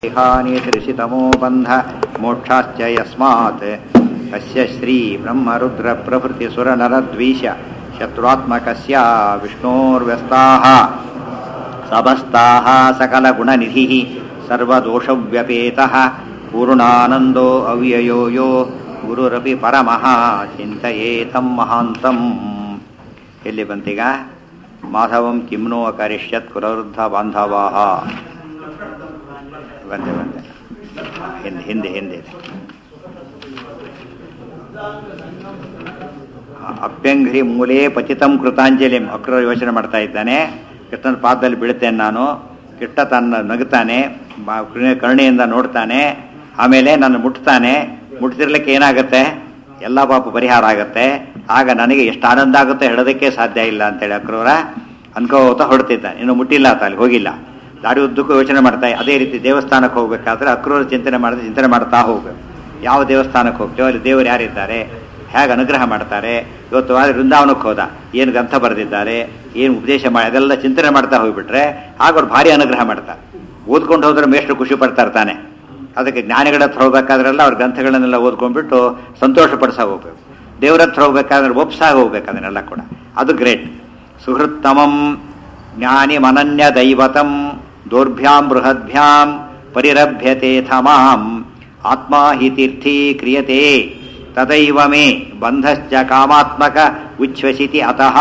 हानितृषितमो बन्ध मोक्षाश्च यस्मात् अस्य श्रीब्रह्मरुद्रप्रभृतिसुरनरद्वीष शत्रुआत्मकस्य विष्णोर्व्यस्ताः समस्ताः सकलगुणनिधिः सर्वदोषव्यपेतः पूर्णानन्दो अव्ययो यो ಗುರುರಪಿ ಪರಮಃ ಚಿಂತೆಯೇತಂ ಮಹಾಂತಂ ಎಲ್ಲಿ ಬಂತೀಗ ಮಾಧವಂ ಕಿಮ್ನೋ ಅಕರಿಷ್ಯತ್ ಕುರವೃದ್ಧ ಬಾಂಧವಾಹ ಬಂದೆ ಬಂದೆ ಹಿಂದೆ ಹಿಂದೆ ಹಿಂದೆ ಇದೆ ಅಭ್ಯಂಘ್ರಿ ಮೂಲೆ ಪತಿತಂ ಕೃತಾಂಜಲಿಂ ಅಕ್ರ ಯೋಚನೆ ಮಾಡ್ತಾ ಇದ್ದಾನೆ ಕೃಷ್ಣನ ಪಾದದಲ್ಲಿ ಬೀಳ್ತೇನೆ ನಾನು ಕೃಷ್ಣ ತನ್ನ ನಗುತ್ತಾನೆ ಬಾ- ಕರುಣೆಯಿಂದ ನೋಡ್ತಾನೆ ಆಮೇಲೆ ನನ್ನ ಮುಟ್ತಾನೆ ಮುಟ್ತಿರ್ಲಿಕ್ಕೆ ಏನಾಗುತ್ತೆ ಎಲ್ಲ ಪಾಪ ಪರಿಹಾರ ಆಗುತ್ತೆ ಆಗ ನನಗೆ ಎಷ್ಟು ಆನಂದ ಆಗುತ್ತೆ ಹೇಳೋದಕ್ಕೆ ಸಾಧ್ಯ ಇಲ್ಲ ಅಂತೇಳಿ ಅಕ್ರೂರ ಅನ್ಕೋತ ಹೊಡ್ತಿದ್ದಾನೆ ಇನ್ನು ಮುಟ್ಟಿಲ್ಲ ಆತ ಅಲ್ಲಿ ಹೋಗಿಲ್ಲ ದಾರಿ ಉದ್ದಕ್ಕೂ ಯೋಚನೆ ಮಾಡ್ತಾ ಅದೇ ರೀತಿ ದೇವಸ್ಥಾನಕ್ಕೆ ಹೋಗ್ಬೇಕಾದ್ರೆ ಅಕ್ರೂರ ಚಿಂತನೆ ಮಾಡಿದ್ರೆ ಚಿಂತನೆ ಮಾಡ್ತಾ ಹೋಗ್ಬೇಕು ಯಾವ ದೇವಸ್ಥಾನಕ್ಕೆ ಹೋಗ್ತೇವೋ ಅಲ್ಲಿ ದೇವರು ಯಾರಿದ್ದಾರೆ ಹೇಗೆ ಅನುಗ್ರಹ ಮಾಡ್ತಾರೆ ಇವತ್ತು ಆದ್ರೆ ವೃಂದಾವನಕ್ಕೆ ಹೋದ ಏನು ಗ್ರಂಥ ಬರೆದಿದ್ದಾರೆ ಏನು ಉಪದೇಶ ಮಾಡಿ ಅದೆಲ್ಲ ಚಿಂತನೆ ಮಾಡ್ತಾ ಹೋಗ್ಬಿಟ್ರೆ ಆಗ ಅವ್ರು ಭಾರಿ ಅನುಗ್ರಹ ಮಾಡ್ತಾರೆ ಓದ್ಕೊಂಡು ಹೋದ್ರೆ ಮೇಷ್ಟ್ರು ಖುಷಿ ಪಡ್ತಾ ಇರ್ತಾನೆ ಅದಕ್ಕೆ ಜ್ಞಾನಿಗಳ ಹತ್ರ ಹೋಗ್ಬೇಕಾದ್ರೆಲ್ಲ ಅವ್ರ ಗ್ರಂಥಗಳನ್ನೆಲ್ಲ ಓದ್ಕೊಂಡ್ಬಿಟ್ಟು ಸಂತೋಷ ಪಡಿಸ ಹೋಗ್ಬೇಕು ದೇವ್ರ ಹತ್ರ ಹೋಗ್ಬೇಕಾದ್ರೆ ಒಪ್ಸಾಗ ಹೋಗ್ಬೇಕು ಅದನ್ನೆಲ್ಲ ಕೂಡ ಅದು ಗ್ರೇಟ್ ಸುಹೃತ್ತಮಂ ಜ್ಞಾನಿ ಮನನ್ಯ ದೈವತಂ ದೌರ್ಭ್ಯಾಂ ಬೃಹದ್ಭ್ಯಾಂ ಪರಿರಭ್ಯತೆ ಥಮಾಂ ಆತ್ಮ ಹಿ ತೀರ್ಥಿ ಕ್ರಿಯತೆ ತದೈವ ಮೇ ಬಂಧಶ್ಚ ಕಾಮಾತ್ಮಕ ಉಚ್ಛ್ವಸಿತಿ ಅತಃ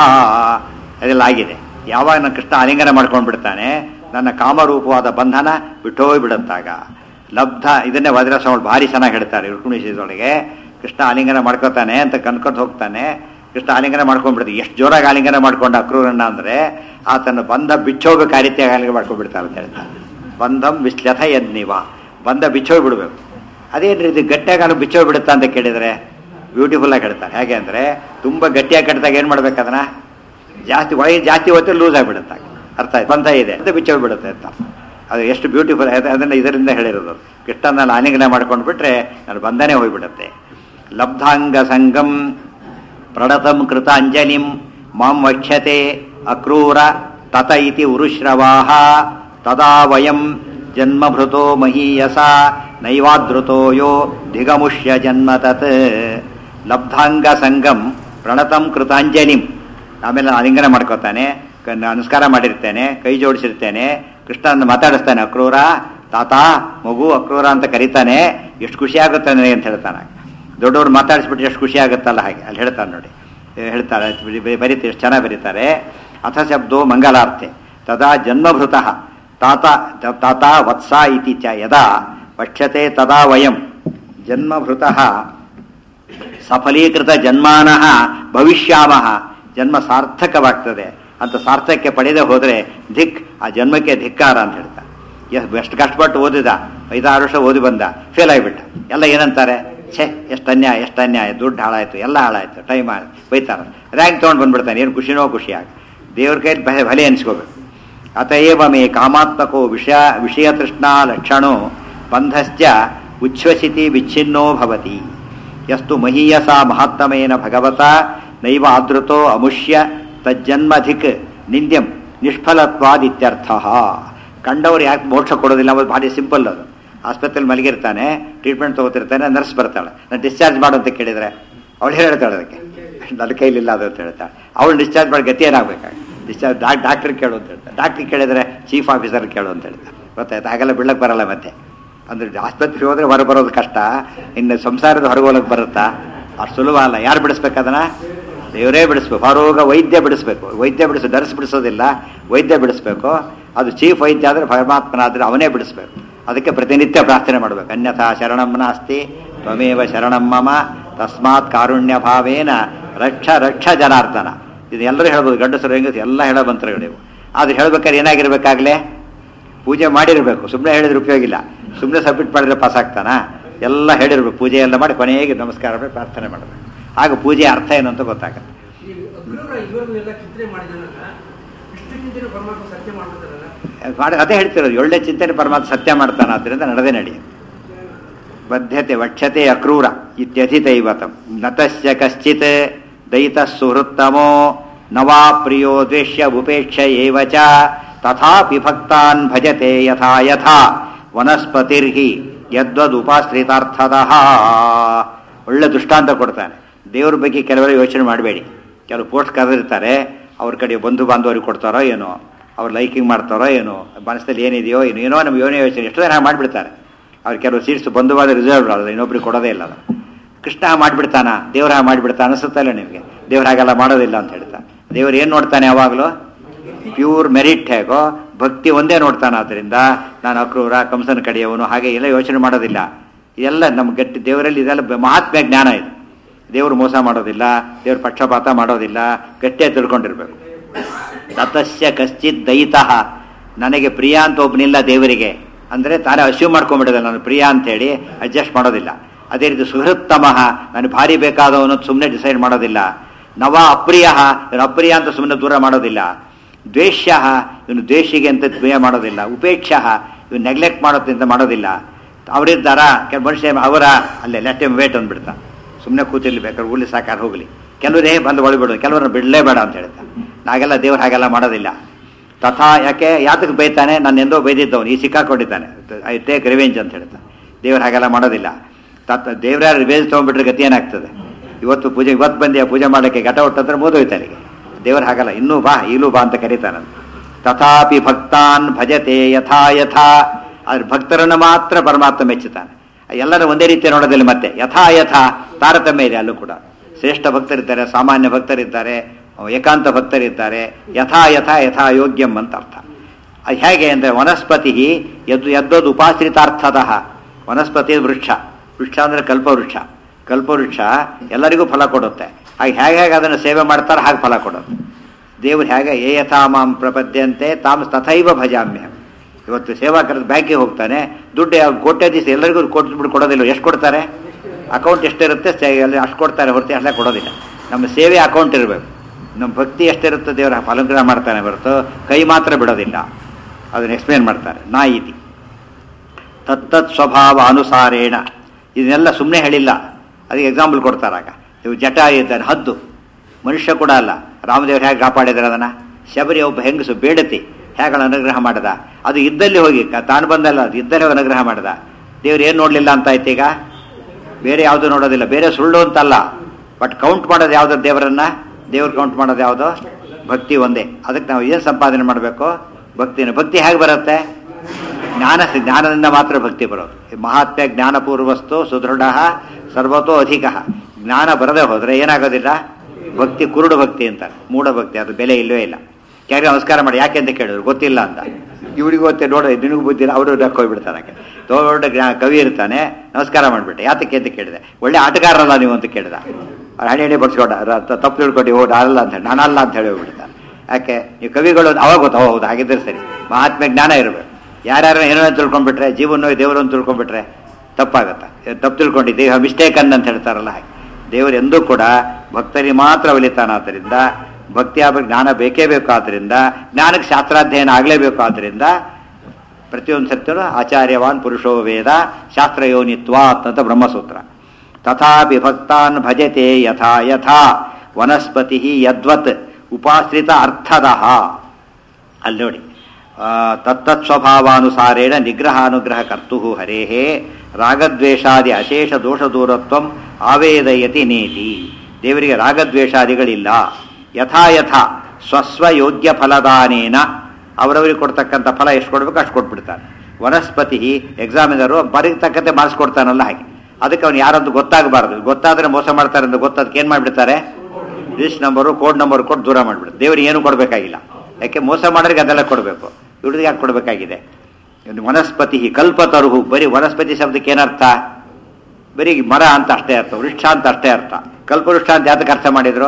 ಅದೆಲ್ಲ ಆಗಿದೆ ಯಾವಾಗ ನನ್ನ ಕೃಷ್ಣ ಆಲಿಂಗನ ಮಾಡ್ಕೊಂಡು ಬಿಡ್ತಾನೆ ನನ್ನ ಕಾಮರೂಪವಾದ ಬಂಧನ ಬಿಟ್ಟೋಗ್ಬಿಡುತ್ತಾಗ ಲಬ್ಧ ಇದನ್ನೇ ವಜ್ರಸ್ವಾಮಿ ಭಾರಿ ಚೆನ್ನಾಗಿ ಹೇಳ್ತಾರೆ ರುಕ್ಮಿಣಿಸಿದೊಳಗೆ ಕೃಷ್ಣ ಆಲಿಂಗನ ಮಾಡ್ಕೋತಾನೆ ಅಂತ ಕನ್ಕೊಂಡು ಹೋಗ್ತಾನೆ ಕೃಷ್ಣ ಆಲಿಂಗನ ಮಾಡ್ಕೊಂಡ್ಬಿಡ್ತಾರೆ ಎಷ್ಟು ಜೋರಾಗಿ ಆಲಿಂಗನ ಮಾಡ್ಕೊಂಡ ಅಕ್ರೂರನ್ನ ಅಂದ್ರೆ ಆತನ ಬಂಧ ಬಿಚ್ಚೋಗ ರೀತಿಯಾಗಿ ಆಲಿಂಗನ ಮಾಡ್ಕೊಂಡ್ಬಿಡ್ತಾರೆ ಅಂತ ಹೇಳ್ತಾರೆ ಬಂಧಂ ವಿಶ್ಲಥ ಯದ್ನಿವ ಬಂಧ ಬಿಚ್ಚೋಗಿ ಬಿಡ್ಬೇಕು ಅದೇನು ರೀತಿ ಗಟ್ಟಿಯಾಗಿ ಬಿಚ್ಚೋಗಿ ಬಿಡುತ್ತಾ ಅಂತ ಕೇಳಿದರೆ ಬ್ಯೂಟಿಫುಲ್ ಆಗಿ ಹೇಳ್ತಾರೆ ಹೇಗೆ ಅಂದರೆ ತುಂಬ ಗಟ್ಟಿಯಾಗಿ ಕಟ್ಟಿದಾಗ ಏನು ಮಾಡ್ಬೇಕು ಅದನ್ನ ಜಾಸ್ತಿ ಒಳಗೆ ಜಾಸ್ತಿ ಹೊತ್ತು ಲೂಸ್ ಆಗಿಬಿಡುತ್ತೆ ಅರ್ಥ ಆಯ್ತು ಬಂಧ ಇದೆ ಅಂತ ಬಿಚ್ಚೋಗಿ ಬಿಡುತ್ತೆ ಅಂತ ಅದು ಎಷ್ಟು ಬ್ಯೂಟಿಫುಲ್ ಅದನ್ನು ಇದರಿಂದ ಹೇಳಿರೋದು ಕೃಷ್ಣನಲ್ಲಿ ಆಲಿಂಗನ ಮಾಡ್ಕೊಂಡು ಬಿಟ್ರೆ ನಾನು ಬಂಧನೇ ಹೋಗ್ಬಿಡುತ್ತೆ ಲಬ್ಧಾಂಗ ಸಂಗಂ ಪ್ರಣತಂ ಕೃತ ಅಂಜಲಿಂ ಮಾಂ ವಕ್ಷ್ಯತೆ ಅಕ್ರೂರ ತತ ಇತಿ ಉರುಶ್ರವಾಹ ತದಾ ವಯಂ ಜನ್ಮಭೃತೋ ಮಹೀಯಸ ನೈವಾದೃತೋ ಯೋ ದಿಗಮುಷ್ಯ ಜನ್ಮ ತತ್ ಲಬ್ಧಾಂಗ ಸಂಗಂ ಪ್ರಣತಂ ಕೃತಾಂಜಲಿಂ ಆಮೇಲೆ ಆಲಿಂಗನ ಮಾಡ್ಕೋತಾನೆ ಕ- ನಮಸ್ಕಾರ ಮಾಡಿರ್ತೇನೆ ಕೈ ಜೋಡಿಸಿರ್ತೇನೆ ಕೃಷ್ಣನ ಮಾತಾಡಿಸ್ತಾನೆ ಅಕ್ರೂರ ತಾತ ಮಗು ಅಕ್ರೂರ ಅಂತ ಕರೀತಾನೆ ಎಷ್ಟು ಖುಷಿ ಆಗುತ್ತೆ ನನಗೆ ಅಂತ ಹೇಳ್ತಾನೆ ದೊಡ್ಡವ್ರು ಮಾತಾಡಿಸ್ಬಿಟ್ಟು ಎಷ್ಟು ಖುಷಿ ಆಗುತ್ತಲ್ಲ ಹಾಗೆ ಅಲ್ಲಿ ಹೇಳ್ತಾನೆ ನೋಡಿ ಏ, ಹೇಳ್ತಾರೆ ಬರೀತಿ ಎಷ್ಟು ಚೆನ್ನಾಗಿ ಬರೀತಾರೆ ಅಥ ಶಬ್ದೋ ಮಂಗಲಾರ್ಥೆ ತದಾ ಜನ್ಮಭೃತಃ ತಾತ ತ- ತಾತ ವತ್ಸ ಇತಿ ಚ ಯದಾ ವಕ್ಷ್ಯತೆ ತದಾ ವಯಂ ಜನ್ಮಭೃತಃ ಸಫಲೀಕೃತ ಜನ್ಮಾನಃ ಭವಿಷ್ಯಾಮಃ ಜನ್ಮ ಸಾರ್ಥಕವಾಗ್ತದೆ ಅಂತ ಸಾರ್ಥಕ್ಯ ಪಡೆದೇ ಹೋದರೆ ಧಿಕ್ ಆ ಜನ್ಮಕ್ಕೆ ಧಿಕ್ಕಾರ ಅಂತ ಹೇಳ್ತಾರೆ ಎಸ್ ಎಷ್ಟು ಕಷ್ಟಪಟ್ಟು ಓದಿದ ಐದಾರು ವರ್ಷ ಓದಿ ಬಂದ ಫೇಲ್ ಆಗಿಬಿಟ್ಟ ಎಲ್ಲ ಏನಂತಾರೆ ಛೇ ಎಷ್ಟು ಅನ್ಯಾಯ ಎಷ್ಟು ಅನ್ಯಾಯ ದುಡ್ಡು ಹಾಳಾಯ್ತು ಎಲ್ಲ ಹಾಳಾಯ್ತು ಟೈಮ್ ಬೈತಾರ ರ್ಯಾಂಕ್ ತೊಗೊಂಡು ಬಂದ್ಬಿಡ್ತಾನೆ ಏನು ಖುಷಿನೋ ಖುಷಿಯಾಗಿ ದೇವ್ರ ಕೈಲಿ ಭಲೆ ಭಲೆ ಅನಿಸ್ಕೋಬೇಕು ಅತಏವ ಮೇ ಕಾಮಾತ್ಮಕೋ ವಿಷಯ ವಿಷಯ ತೃಷ್ಣಾ ಲಕ್ಷಣೋ ಬಂಧಶ್ಚ ಉಚ್ಛ್ವಸಿತಿ ವಿಚ್ಛಿನ್ನೋ ಭವತಿ ಯಸ್ತು ಮಹೀಯಸ ಮಹಾತ್ಮೇನ ಭಗವತ ನೈವ ಆದೃತೋ ಅಮುಷ್ಯ ತಜ್ಜನ್ಮಧಿಕ್ ನಿಂದ್ಯಂ ನಿಷ್ಫಲತ್ವಾದಿತ್ಯರ್ಥ ಕಂಡವ್ರು ಯಾಕೆ ಮೋಕ್ಷ ಕೊಡೋದಿಲ್ಲ ಅದು ಭಾರಿ ಸಿಂಪಲ್ ಅದು ಆಸ್ಪತ್ರೆಯಲ್ಲಿ ಮಲಗಿರ್ತಾನೆ ಟ್ರೀಟ್ಮೆಂಟ್ ತಗೋತಿರ್ತಾನೆ ನರ್ಸ್ ಬರ್ತಾಳೆ ನಾನು ಡಿಸ್ಚಾರ್ಜ್ ಮಾಡು ಅಂತ ಕೇಳಿದರೆ ಅವಳು ಹೇಳ್ತಾಳೆ ಅದಕ್ಕೆ ನನ್ನ ಕೈಲಿಲ್ಲ ಅದು ಅಂತ ಹೇಳ್ತಾಳೆ ಅವಳು ಡಿಸ್ಚಾರ್ಜ್ ಮಾಡಿ ಗತಿ ಏನಾಗಬೇಕಾಗ ಡಿಸ್ಚಾರ್ಜ್ ಡಾಕ್ ಡಾಕ್ಟ್ರಿಗೆ ಕೇಳು ಅಂತ ಹೇಳ್ತಾರೆ ಡಾಕ್ಟ್ರಿಗೆ ಕೇಳಿದರೆ ಚೀಫ್ ಆಫೀಸರ್ ಕೇಳು ಅಂತ ಹೇಳ್ತಾರೆ ಗೊತ್ತಾಯ್ತು ಹಾಗೆಲ್ಲ ಬೀಳಕ್ಕೆ ಬರಲ್ಲ ಮತ್ತೆ ಅಂದ್ರೆ ಆಸ್ಪತ್ರೆಗೆ ಹೋದ್ರೆ ಹೊರ ಬರೋದು ಕಷ್ಟ ಇನ್ನು ಸಂಸಾರದ ಹೊರಗೆ ಹೋಗಕ್ಕೆ ಬರುತ್ತಾ ಅಷ್ಟು ಸುಲಭ ಅಲ್ಲ ಯಾರು ಬಿಡಿಸ್ಬೇಕು ಅದನ್ನ ದೇವರೇ ಬಿಡಿಸ್ಬೇಕು ಹೊರೋಗ ವೈದ್ಯ ಬಿಡಿಸ್ಬೇಕು ವೈದ್ಯ ಬಿಡಿಸ್ ನರ್ಸ್ ಬಿಡಿಸೋದಿಲ್ಲ ವೈದ್ಯ ಬಿಡಿಸ್ಬೇಕು ಅದು ಚೀಫ್ ವೈದ್ಯ ಆದರೆ ಪರಮಾತ್ಮನಾದ್ರೆ ಅವನೇ ಬಿಡಿಸ್ಬೇಕು ಅದಕ್ಕೆ ಪ್ರತಿನಿತ್ಯ ಪ್ರಾರ್ಥನೆ ಮಾಡಬೇಕು ಅನ್ಯಥಾ ಶರಣಂ ನಾಸ್ತಿ ತ್ವಮೇವ ಶರಣಂ ಮಮ ತಸ್ಮಾತ್ ಕಾರುಣ್ಯ ಭಾವೇನ ರಕ್ಷ ರಕ್ಷ ಜನಾರ್ದನ ಇದು ಎಲ್ಲರೂ ಹೇಳ್ಬೋದು ಗಂಡಸರು ಹೆಂಗಸರು ಎಲ್ಲ ಹೇಳೋ ಮಂತ್ರಗಳು ಇವು ಆದ್ರೆ ಹೇಳ್ಬೇಕಾದ್ರೆ ಏನಾಗಿರ್ಬೇಕಾಗ್ಲೇ ಪೂಜೆ ಮಾಡಿರಬೇಕು ಸುಮ್ಮನೆ ಹೇಳಿದ್ರೆ ಉಪಯೋಗ ಇಲ್ಲ ಸುಮ್ಮನೆ ಸಬ್ಮಿಟ್ ಮಾಡಿದ್ರೆ ಪಾಸ್ ಆಗ್ತಾನಾ ಎಲ್ಲ ಹೇಳಿರ್ಬೇಕು ಪೂಜೆ ಎಲ್ಲ ಮಾಡಿ ಕೊನೆಗೆ ನಮಸ್ಕಾರ ಮಾಡಿ ಪ್ರಾರ್ಥನೆ ಮಾಡಬೇಕು ಆಗ ಪೂಜೆ ಅರ್ಥ ಏನು ಅಂತ ಗೊತ್ತಾಗುತ್ತೆ ಈ ಅಕ್ರೂರ ಇದುವರೆಗೂ ಎಲ್ಲ ಚಿಂತನೆ ಮಾಡಿದಾನಲ್ಲ ಇಷ್ಟು ಚಿಂತನೆ ಪರಮಾತ್ಮ ಸತ್ಯ ಮಾಡ್ತಾರಲ್ಲ ಮಾಡಿ ಅದೇ ಹೇಳ್ತಿರೋದು ಒಳ್ಳೆ ಚಿಂತನೆ ಪರಮಾತ್ಮ ಸತ್ಯ ಮಾಡ್ತಾನೆ ಆದ್ದರಿಂದ ನಡೆದೇ ನಡಿ ಬದ್ಧತೆ ವಕ್ಷತೆ ಅಕ್ರೂರ ಇತ್ಯಧಿತೈವತಂ ನತಸ್ಯ ಕಶ್ಚಿತ್ ದೈತ ಸುಹೃತ್ತಮೋ ನವಾ ಪ್ರಿಯೋ ದ್ವೇಷ್ಯ ಉಪೇಕ್ಷ ಏವ ಚ ತಥಾಪಿ ಭಕ್ತಾನ್ ಭಜತೆ ಯಥಾ ಯಥಾ ವನಸ್ಪತಿರ್ಹಿ ಯದ್ವದ್ ಉಪಾಶ್ರಿತಾರ್ಥದ ಒಳ್ಳೆ ದೃಷ್ಟಾಂತ ಕೊಡ್ತಾನೆ ದೇವ್ರ ಬಗ್ಗೆ ಕೆಲವರು ಯೋಚನೆ ಮಾಡಬೇಡಿ ಕೆಲವು ಪೋಸ್ಟ್ ಕರೆದಿರ್ತಾರೆ ಅವ್ರ ಕಡೆ ಬಂಧು ಬಾಂಧವರಿಗೆ ಕೊಡ್ತಾರೋ ಏನೋ ಅವ್ರು ಲೈಕಿಂಗ್ ಮಾಡ್ತಾರೋ ಏನೋ ಮನಸ್ಸಲ್ಲಿ ಏನಿದೆಯೋ ಏನೋ ಏನೋ ನಮ್ಮ ಯೋನ ಯೋಚನೆ ಎಷ್ಟೋ ಜನ ಮಾಡಿಬಿಡ್ತಾರೆ ಅವ್ರು ಕೆಲವು ಸೀಟ್ಸ್ ಬಂಧು ಬಾಂಧವ ರಿಸರ್ವ್ ಅಲ್ಲ ಇನ್ನೊಬ್ರಿಗೆ ಕೊಡೋದೇ ಇಲ್ಲ ಅದು ಕೃಷ್ಣ ಮಾಡಿಬಿಡ್ತಾನ ದೇವ್ರ ಮಾಡಿಬಿಡ್ತಾ ಅನಿಸುತ್ತಲ್ಲ ನಿಮಗೆ ದೇವ್ರ ಹಾಗೆಲ್ಲ ಮಾಡೋದಿಲ್ಲ ಅಂತ ಹೇಳ್ತಾ ದೇವ್ರು ಏನು ನೋಡ್ತಾನೆ ಯಾವಾಗಲೂ ಪ್ಯೂರ್ ಮೆರಿಟ್ ಹೇಗೋ ಭಕ್ತಿ ಒಂದೇ ನೋಡ್ತಾನೆ ಆದ್ದರಿಂದ ನಾನು ಅಕ್ರೂರ ಕಂಸನ ಕಡೆಯವನು ಹಾಗೆ ಎಲ್ಲ ಯೋಚನೆ ಮಾಡೋದಿಲ್ಲ ಇದೆಲ್ಲ ನಮ್ಮ ಗಟ್ಟಿ ದೇವರಲ್ಲಿ ಇದೆಲ್ಲ ಬ- ಮಹಾತ್ಮ್ಯ ಜ್ಞಾನ ಇದೆ ದೇವರು ಮೋಸ ಮಾಡೋದಿಲ್ಲ ದೇವ್ರ ಪಕ್ಷಪಾತ ಮಾಡೋದಿಲ್ಲ ಗಟ್ಟಿಯಾಗಿ ತಿಳ್ಕೊಂಡಿರ್ಬೇಕು ತತಸ್ಯ ಕಶ್ಚಿತ್ ದಯಿತಃ ನನಗೆ ಪ್ರಿಯ ಅಂತ ಒಬ್ಬನಿಲ್ಲ ದೇವರಿಗೆ ಅಂದರೆ ತಾನೇ ಅಸ್ಯೂಮ್ ಮಾಡ್ಕೊಂಡ್ಬಿಡೋದಿಲ್ಲ ನಾನು ಪ್ರಿಯ ಅಂತೇಳಿ ಅಡ್ಜಸ್ಟ್ ಮಾಡೋದಿಲ್ಲ ಅದೇ ರೀತಿ ಸುಹೃತ್ತಮಃ ನಾನು ಭಾರಿ ಬೇಕಾದವನು ಸುಮ್ಮನೆ ಡಿಸೈಡ್ ಮಾಡೋದಿಲ್ಲ ನವ ಅಪ್ರಿಯ ಇವನು ಅಪ್ರಿಯ ಅಂತ ಸುಮ್ಮನೆ ದೂರ ಮಾಡೋದಿಲ್ಲ ದ್ವೇಷ್ಯ ಇವನು ದ್ವೇಷಿಗೆ ಅಂತ ದ್ವೇಯ ಮಾಡೋದಿಲ್ಲ ಉಪೇಕ್ಷ ಇವನು ನೆಗ್ಲೆಕ್ಟ್ ಮಾಡೋದ್ರಿಂದ ಮಾಡೋದಿಲ್ಲ ಅವರಿದ್ದಾರ ಕೆಲ ಮನುಷ್ಯ ಅವರ ಅಲ್ಲೇ ಲೆಟ್ ಎಮ್ ವೇಟ್ ಅಂದ್ಬಿಡ್ತಾ ಸುಮ್ಮನೆ ಕೂತಿರ್ಲಿ ಬೇಕಾದ್ರೆ ಊರ್ಲಿ ಸಾಕಾರು ಹೋಗಲಿ ಕೆಲವರೇ ಬಂದು ಒಳಬಿಡು ಕೆಲವರನ್ನ ಬಿಡಲೇಬೇಡ ಅಂತ ಹೇಳ್ತಾ ನಾಗೆಲ್ಲ ದೇವ್ರು ಹಾಗೆಲ್ಲ ಮಾಡೋದಿಲ್ಲ ತಥಾ ಯಾಕೆ ಯಾತಕ್ಕೆ ಬೈತಾನೆ ನಾನು ಎಂದೋ ಬೈದಿದ್ದವನು ಈ ಸಿಕ್ಕಾಕೊಂಡಿದ್ದಾನೆ ಐ ಟೇಕ್ ರಿವೆಂಜ್ ಅಂತ ಹೇಳ್ತಾ ದೇವ್ರು ಹಾಗೆಲ್ಲ ಮಾಡೋದಿಲ್ಲ ತತ್ ದೇವ್ರ ರಿವೆಂಜ್ ತೊಗೊಂಡ್ಬಿಟ್ರೆ ಗತಿ ಏನಾಗ್ತದೆ ಇವತ್ತು ಪೂಜೆ ಇವತ್ತು ಬಂದು ಪೂಜೆ ಮಾಡೋಕ್ಕೆ ಘಟ ಹೊಟ್ಟಂದ್ರೆ ಮೋದೋಯ್ತು ಅಲ್ಲಿಗೆ ದೇವ್ರು ಹಾಗಲ್ಲ ಇನ್ನೂ ಬಾ ಈಗಲೂ ಬಾ ಅಂತ ಕರೀತಾನಂತ ತಥಾಪಿ ಭಕ್ತಾನ್ ಭಜತೆ ಯಥಾ ಯಥಾ ಆದ್ರೆ ಭಕ್ತರನ್ನು ಮಾತ್ರ ಪರಮಾತ್ಮ ಮೆಚ್ಚುತ್ತಾನೆ ಎಲ್ಲರೂ ಒಂದೇ ರೀತಿ ನೋಡೋದಿಲ್ಲ ಮತ್ತೆ ಯಥಾ ಯಥಾ ತಾರತಮ್ಯ ಇದೆ ಅಲ್ಲೂ ಕೂಡ ಶ್ರೇಷ್ಠ ಭಕ್ತರಿದ್ದಾರೆ ಸಾಮಾನ್ಯ ಭಕ್ತರಿದ್ದಾರೆ ಏಕಾಂತ ಭಕ್ತರಿದ್ದಾರೆ ಯಥಾ ಯಥಾ ಯಥಾ ಯೋಗ್ಯಂ ಅಂತ ಅರ್ಥ ಅದು ಹೇಗೆ ಅಂದರೆ ವನಸ್ಪತಿ ಯದ್ ಯದ್ದೋದು ಉಪಾಶ್ರಿತಾರ್ಥದ ವನಸ್ಪತಿ ವೃಕ್ಷ ವೃಕ್ಷ ಅಂದರೆ ಕಲ್ಪವೃಕ್ಷ ಕಲ್ಪವೃಕ್ಷ ಎಲ್ಲರಿಗೂ ಫಲ ಕೊಡುತ್ತೆ ಹಾಗೆ ಹೇಗೆ ಹೇಗೆ ಅದನ್ನು ಸೇವೆ ಮಾಡ್ತಾರೆ ಹಾಗೆ ಫಲ ಕೊಡುತ್ತೆ ದೇವರು ಹೇಗೆ ಏ ಯಥಾ ಮಾಂ ಪ್ರಪದ್ಯಂತೆ ತಾಮ್ ತಥೈವ ಭಜಾಮ್ಯಹಂ ಇವತ್ತು ಸೇವಾಕರ ಬ್ಯಾಂಕಿಗೆ ಹೋಗ್ತಾನೆ ದುಡ್ಡು ಯಾವ ಕೋಟ್ಯಾಧೀಶ ಎಲ್ಲರಿಗೂ ಕೊಟ್ಟು ಕೊಡೋದಿಲ್ಲ ಎಷ್ಟು ಕೊಡ್ತಾರೆ ಅಕೌಂಟ್ ಎಷ್ಟಿರುತ್ತೆ ಸೇ- ಅಲ್ಲಿ ಅಷ್ಟು ಕೊಡ್ತಾರೆ ಹೊರತು ಅಷ್ಟೇ ಕೊಡೋದಿಲ್ಲ ನಮ್ಮ ಸೇವೆ ಅಕೌಂಟ್ ಇರಬೇಕು ನಮ್ಮ ಭಕ್ತಿ ಎಷ್ಟಿರುತ್ತೆ ದೇವರ ಫಲಗ್ರಹ ಮಾಡ್ತಾನೆ ಹೊರತು ಕೈ ಮಾತ್ರ ಬಿಡೋದಿಲ್ಲ ಅದನ್ನು ಎಕ್ಸ್ಪ್ಲೇನ್ ಮಾಡ್ತಾರೆ ನಾ ಇತಿ ತತ್ತತ್ ಸ್ವಭಾವ ಅನುಸಾರೇಣ ಇದನ್ನೆಲ್ಲ ಸುಮ್ಮನೆ ಹೇಳಿಲ್ಲ ಅದಕ್ಕೆ ಎಕ್ಸಾಂಪಲ್ ಕೊಡ್ತಾರಾಗ ಇವು ಜಟ ಇದ್ದಾರೆ ಹದ್ದು ಮನುಷ್ಯ ಕೂಡ ಅಲ್ಲ ರಾಮದೇವ್ರು ಹೇಗೆ ಕಾಪಾಡಿದ್ದಾರೆ ಅದನ್ನ ಶಬರಿ ಒಬ್ಬ ಹೆಂಗಸು ಬೇಡತಿ ಹೇಗೆ ಅನುಗ್ರಹ ಮಾಡದ ಅದು ಇದ್ದಲ್ಲಿ ಹೋಗಿ ಕ- ತಾನು ಬಂದಲ್ಲ ಅದು ಇದ್ದಲ್ಲಿ ಹೋಗಿ ಅನುಗ್ರಹ ಮಾಡದ ದೇವ್ರು ಏನು ನೋಡಲಿಲ್ಲ ಅಂತ ಆಯ್ತು ಈಗ ಬೇರೆ ಯಾವುದು ನೋಡೋದಿಲ್ಲ ಬೇರೆ ಸುಳ್ಳು ಅಂತಲ್ಲ ಬಟ್ ಕೌಂಟ್ ಮಾಡೋದು ಯಾವ್ದು ದೇವರನ್ನ ದೇವ್ರು ಕೌಂಟ್ ಮಾಡೋದು ಯಾವುದು ಭಕ್ತಿ ಒಂದೇ ಅದಕ್ಕೆ ನಾವು ಏನು ಸಂಪಾದನೆ ಮಾಡಬೇಕು ಭಕ್ತಿನ ಭಕ್ತಿ ಹೇಗೆ ಬರುತ್ತೆ ಜ್ಞಾನ ಜ್ಞಾನದಿಂದ ಮಾತ್ರ ಭಕ್ತಿ ಬರೋದು ಈ ಮಹಾತ್ಮ್ಯ ಜ್ಞಾನಪೂರ್ವಸ್ತು ಸುದೃಢ ಸರ್ವತೋ ಅಧಿಕ ಜ್ಞಾನ ಬರದೇ ಹೋದರೆ ಏನಾಗೋದಿಲ್ಲ ಭಕ್ತಿ ಕುರುಡು ಭಕ್ತಿ ಅಂತಾರೆ ಮೂಢ ಭಕ್ತಿ ಅದು ಬೆಲೆ ಇಲ್ಲವೇ ಇಲ್ಲ ಯಾರಿಗೆ ನಮಸ್ಕಾರ ಮಾಡಿ ಯಾಕೆ ಅಂತ ಕೇಳಿದ್ರು ಗೊತ್ತಿಲ್ಲ ಅಂತ ಇವ್ರಿಗೆ ಗೊತ್ತೇ ನೋಡ ನಿನಗೂ ಬುದ್ಧಿ ಇಲ್ಲ ಅವರು ಹೋಗ್ಬಿಡ್ತಾರೆ ದೊಡ್ಡ ಜ್ಞಾ- ಕವಿ ಇರ್ತಾನೆ ನಮಸ್ಕಾರ ಮಾಡಿಬಿಟ್ಟೆ ಯಾತಕ್ಕೆ ಅಂತ ಕೇಳಿದೆ ಒಳ್ಳೆ ಆಟಗಾರರಲ್ಲ ನೀವು ಅಂತ ಕೇಳಿದ ಅವ್ರು ಹಣೆ ಹಣೆ ಬಡ್ಸ್ಕೊಂಡ ತಪ್ಪು ತಿಳ್ಕೊಂಡು ಹೋಗಿ ಅಲ್ಲ ಅಂತ ಹೇಳಿ ನಾನಲ್ಲ ಅಂತ ಹೇಳಿ ಹೋಗ್ಬಿಡ್ತಾನೆ ಯಾಕೆ ನೀವು ಕವಿಗಳು ಅಂತ ಅವಾಗ ಗೊತ್ತಾ ಹೌದು ಹಾಗಿದ್ರೆ ಸರಿ ಮಹಾತ್ಮ ಜ್ಞಾನ ಇರಬೇಕು ಯಾರ್ಯಾರು ಏನೋ ತಿಳ್ಕೊಂಡ್ಬಿಟ್ರೆ ಜೀವನ ದೇವರು ಅಂತ ತಿಳ್ಕೊಂಡ್ಬಿಟ್ರೆ ತಪ್ಪಾಗತ್ತೆ ತಪ್ಪು ತಿಳ್ಕೊಂಡಿದ್ದೀವಿ ಮಿಸ್ಟೇಕ್ ಅನ್ ಅಂತ ಹೇಳ್ತಾರಲ್ಲ ಹಾಗೆ ದೇವರು ಎಂದೂ ಕೂಡ ಭಕ್ತರಿಗೆ ಮಾತ್ರ ಒಲಿತಾನಾದ್ದರಿಂದ ಭಕ್ತಿ ಆಗ ಜ್ಞಾನ ಬೇಕೇ ಬೇಕು ಆದ್ದರಿಂದ ಜ್ಞಾನಕ್ಕೆ ಶಾಸ್ತ್ರಾಧ್ಯಯನ ಆಗಲೇಬೇಕು ಆದ್ದರಿಂದ ಪ್ರತಿಯೊಂದು ಸತ್ಯನು ಆಚಾರ್ಯವಾನ್ ಪುರುಷೋ ವೇದ ಶಾಸ್ತ್ರಯೋನಿತ್ವಾತ್ ಅಂತ ಬ್ರಹ್ಮಸೂತ್ರ ತಥಾಪಿ ಭಕ್ತಾನ್ ಭಜತೆ ಯಥಾ ಯಥಾ ವನಸ್ಪತಿ ಯದ್ವತ್ ಉಪಾಶ್ರಿತ ಅರ್ಥದಃ ಅಲ್ಲಿ ನೋಡಿ ಆ, ತತ್ತತ್ ಸ್ವಭಾವಾನುಸಾರೇಣ ನಿಗ್ರಹಾನುಗ್ರಹ ಕರ್ತು ಹರೇ ರಾಗದ್ವೇಷಾದಿ ಅಶೇಷ ದೋಷ ದೂರತ್ವಂ ಆವೇದಯತಿ ನೇತಿ ದೇವರಿಗೆ ರಾಗದ್ವೇಷಾದಿಗಳಿಲ್ಲ ಯಥಾ ಯಥಾ ಸ್ವಸ್ವ ಯೋಗ್ಯ ಫಲದಾನೇನ ಅವರವರಿಗೆ ಕೊಡ್ತಕ್ಕಂಥ ಫಲ ಎಷ್ಟು ಕೊಡ್ಬೇಕು ಅಷ್ಟು ಕೊಟ್ಬಿಡ್ತಾನೆ ವನಸ್ಪತಿ ಎಕ್ಸಾಮಿನರು ಬರೀತಕ್ಕಂತೆ ಮಾರ್ಕ್ಸ್ ಕೊಡ್ತಾನಲ್ಲ ಹಾಗೆ ಅದಕ್ಕೆ ಅವನು ಯಾರಂತ ಗೊತ್ತಾಗಬಾರ್ದು ಗೊತ್ತಾದ್ರೆ ಮೋಸ ಮಾಡ್ತಾರೆ ಅಂತ ಗೊತ್ತಾದಕ್ಕೆ ಏನು ಮಾಡಿಬಿಡ್ತಾರೆ ಲಿಸ್ಟ್ ನಂಬರು ಕೋಡ್ ನಂಬರ್ ಕೊಟ್ಟು ದೂರ ಮಾಡಿಬಿಡ್ತಾರೆ ದೇವರಿಗೆ ಏನು ಕೊಡಬೇಕಾಗಿಲ್ಲ ಯಾಕೆ ಮೋಸ ಮಾಡೋರಿಗೆ ಅದೆಲ್ಲ ಕೊಡಬೇಕು ಇವ್ರಿಗೆ ಯಾಕೆ ಕೊಡಬೇಕಾಗಿದೆ ಇವ್ನು ವನಸ್ಪತಿ ಕಲ್ಪತರುಹು ಬರೀ ವನಸ್ಪತಿ ಶಬ್ದಕ್ಕೆ ಏನರ್ಥ ಬರೀ ಮರ ಅಂತ ಅಷ್ಟೇ ಅರ್ಥ ವೃಕ್ಷ ಅಂತ ಅಷ್ಟೇ ಅರ್ಥ ಕಲ್ಪವೃಕ್ಷ ಅಂತ ಯಾತಕ್ಕೆ ಅರ್ಥ ಮಾಡಿದ್ರು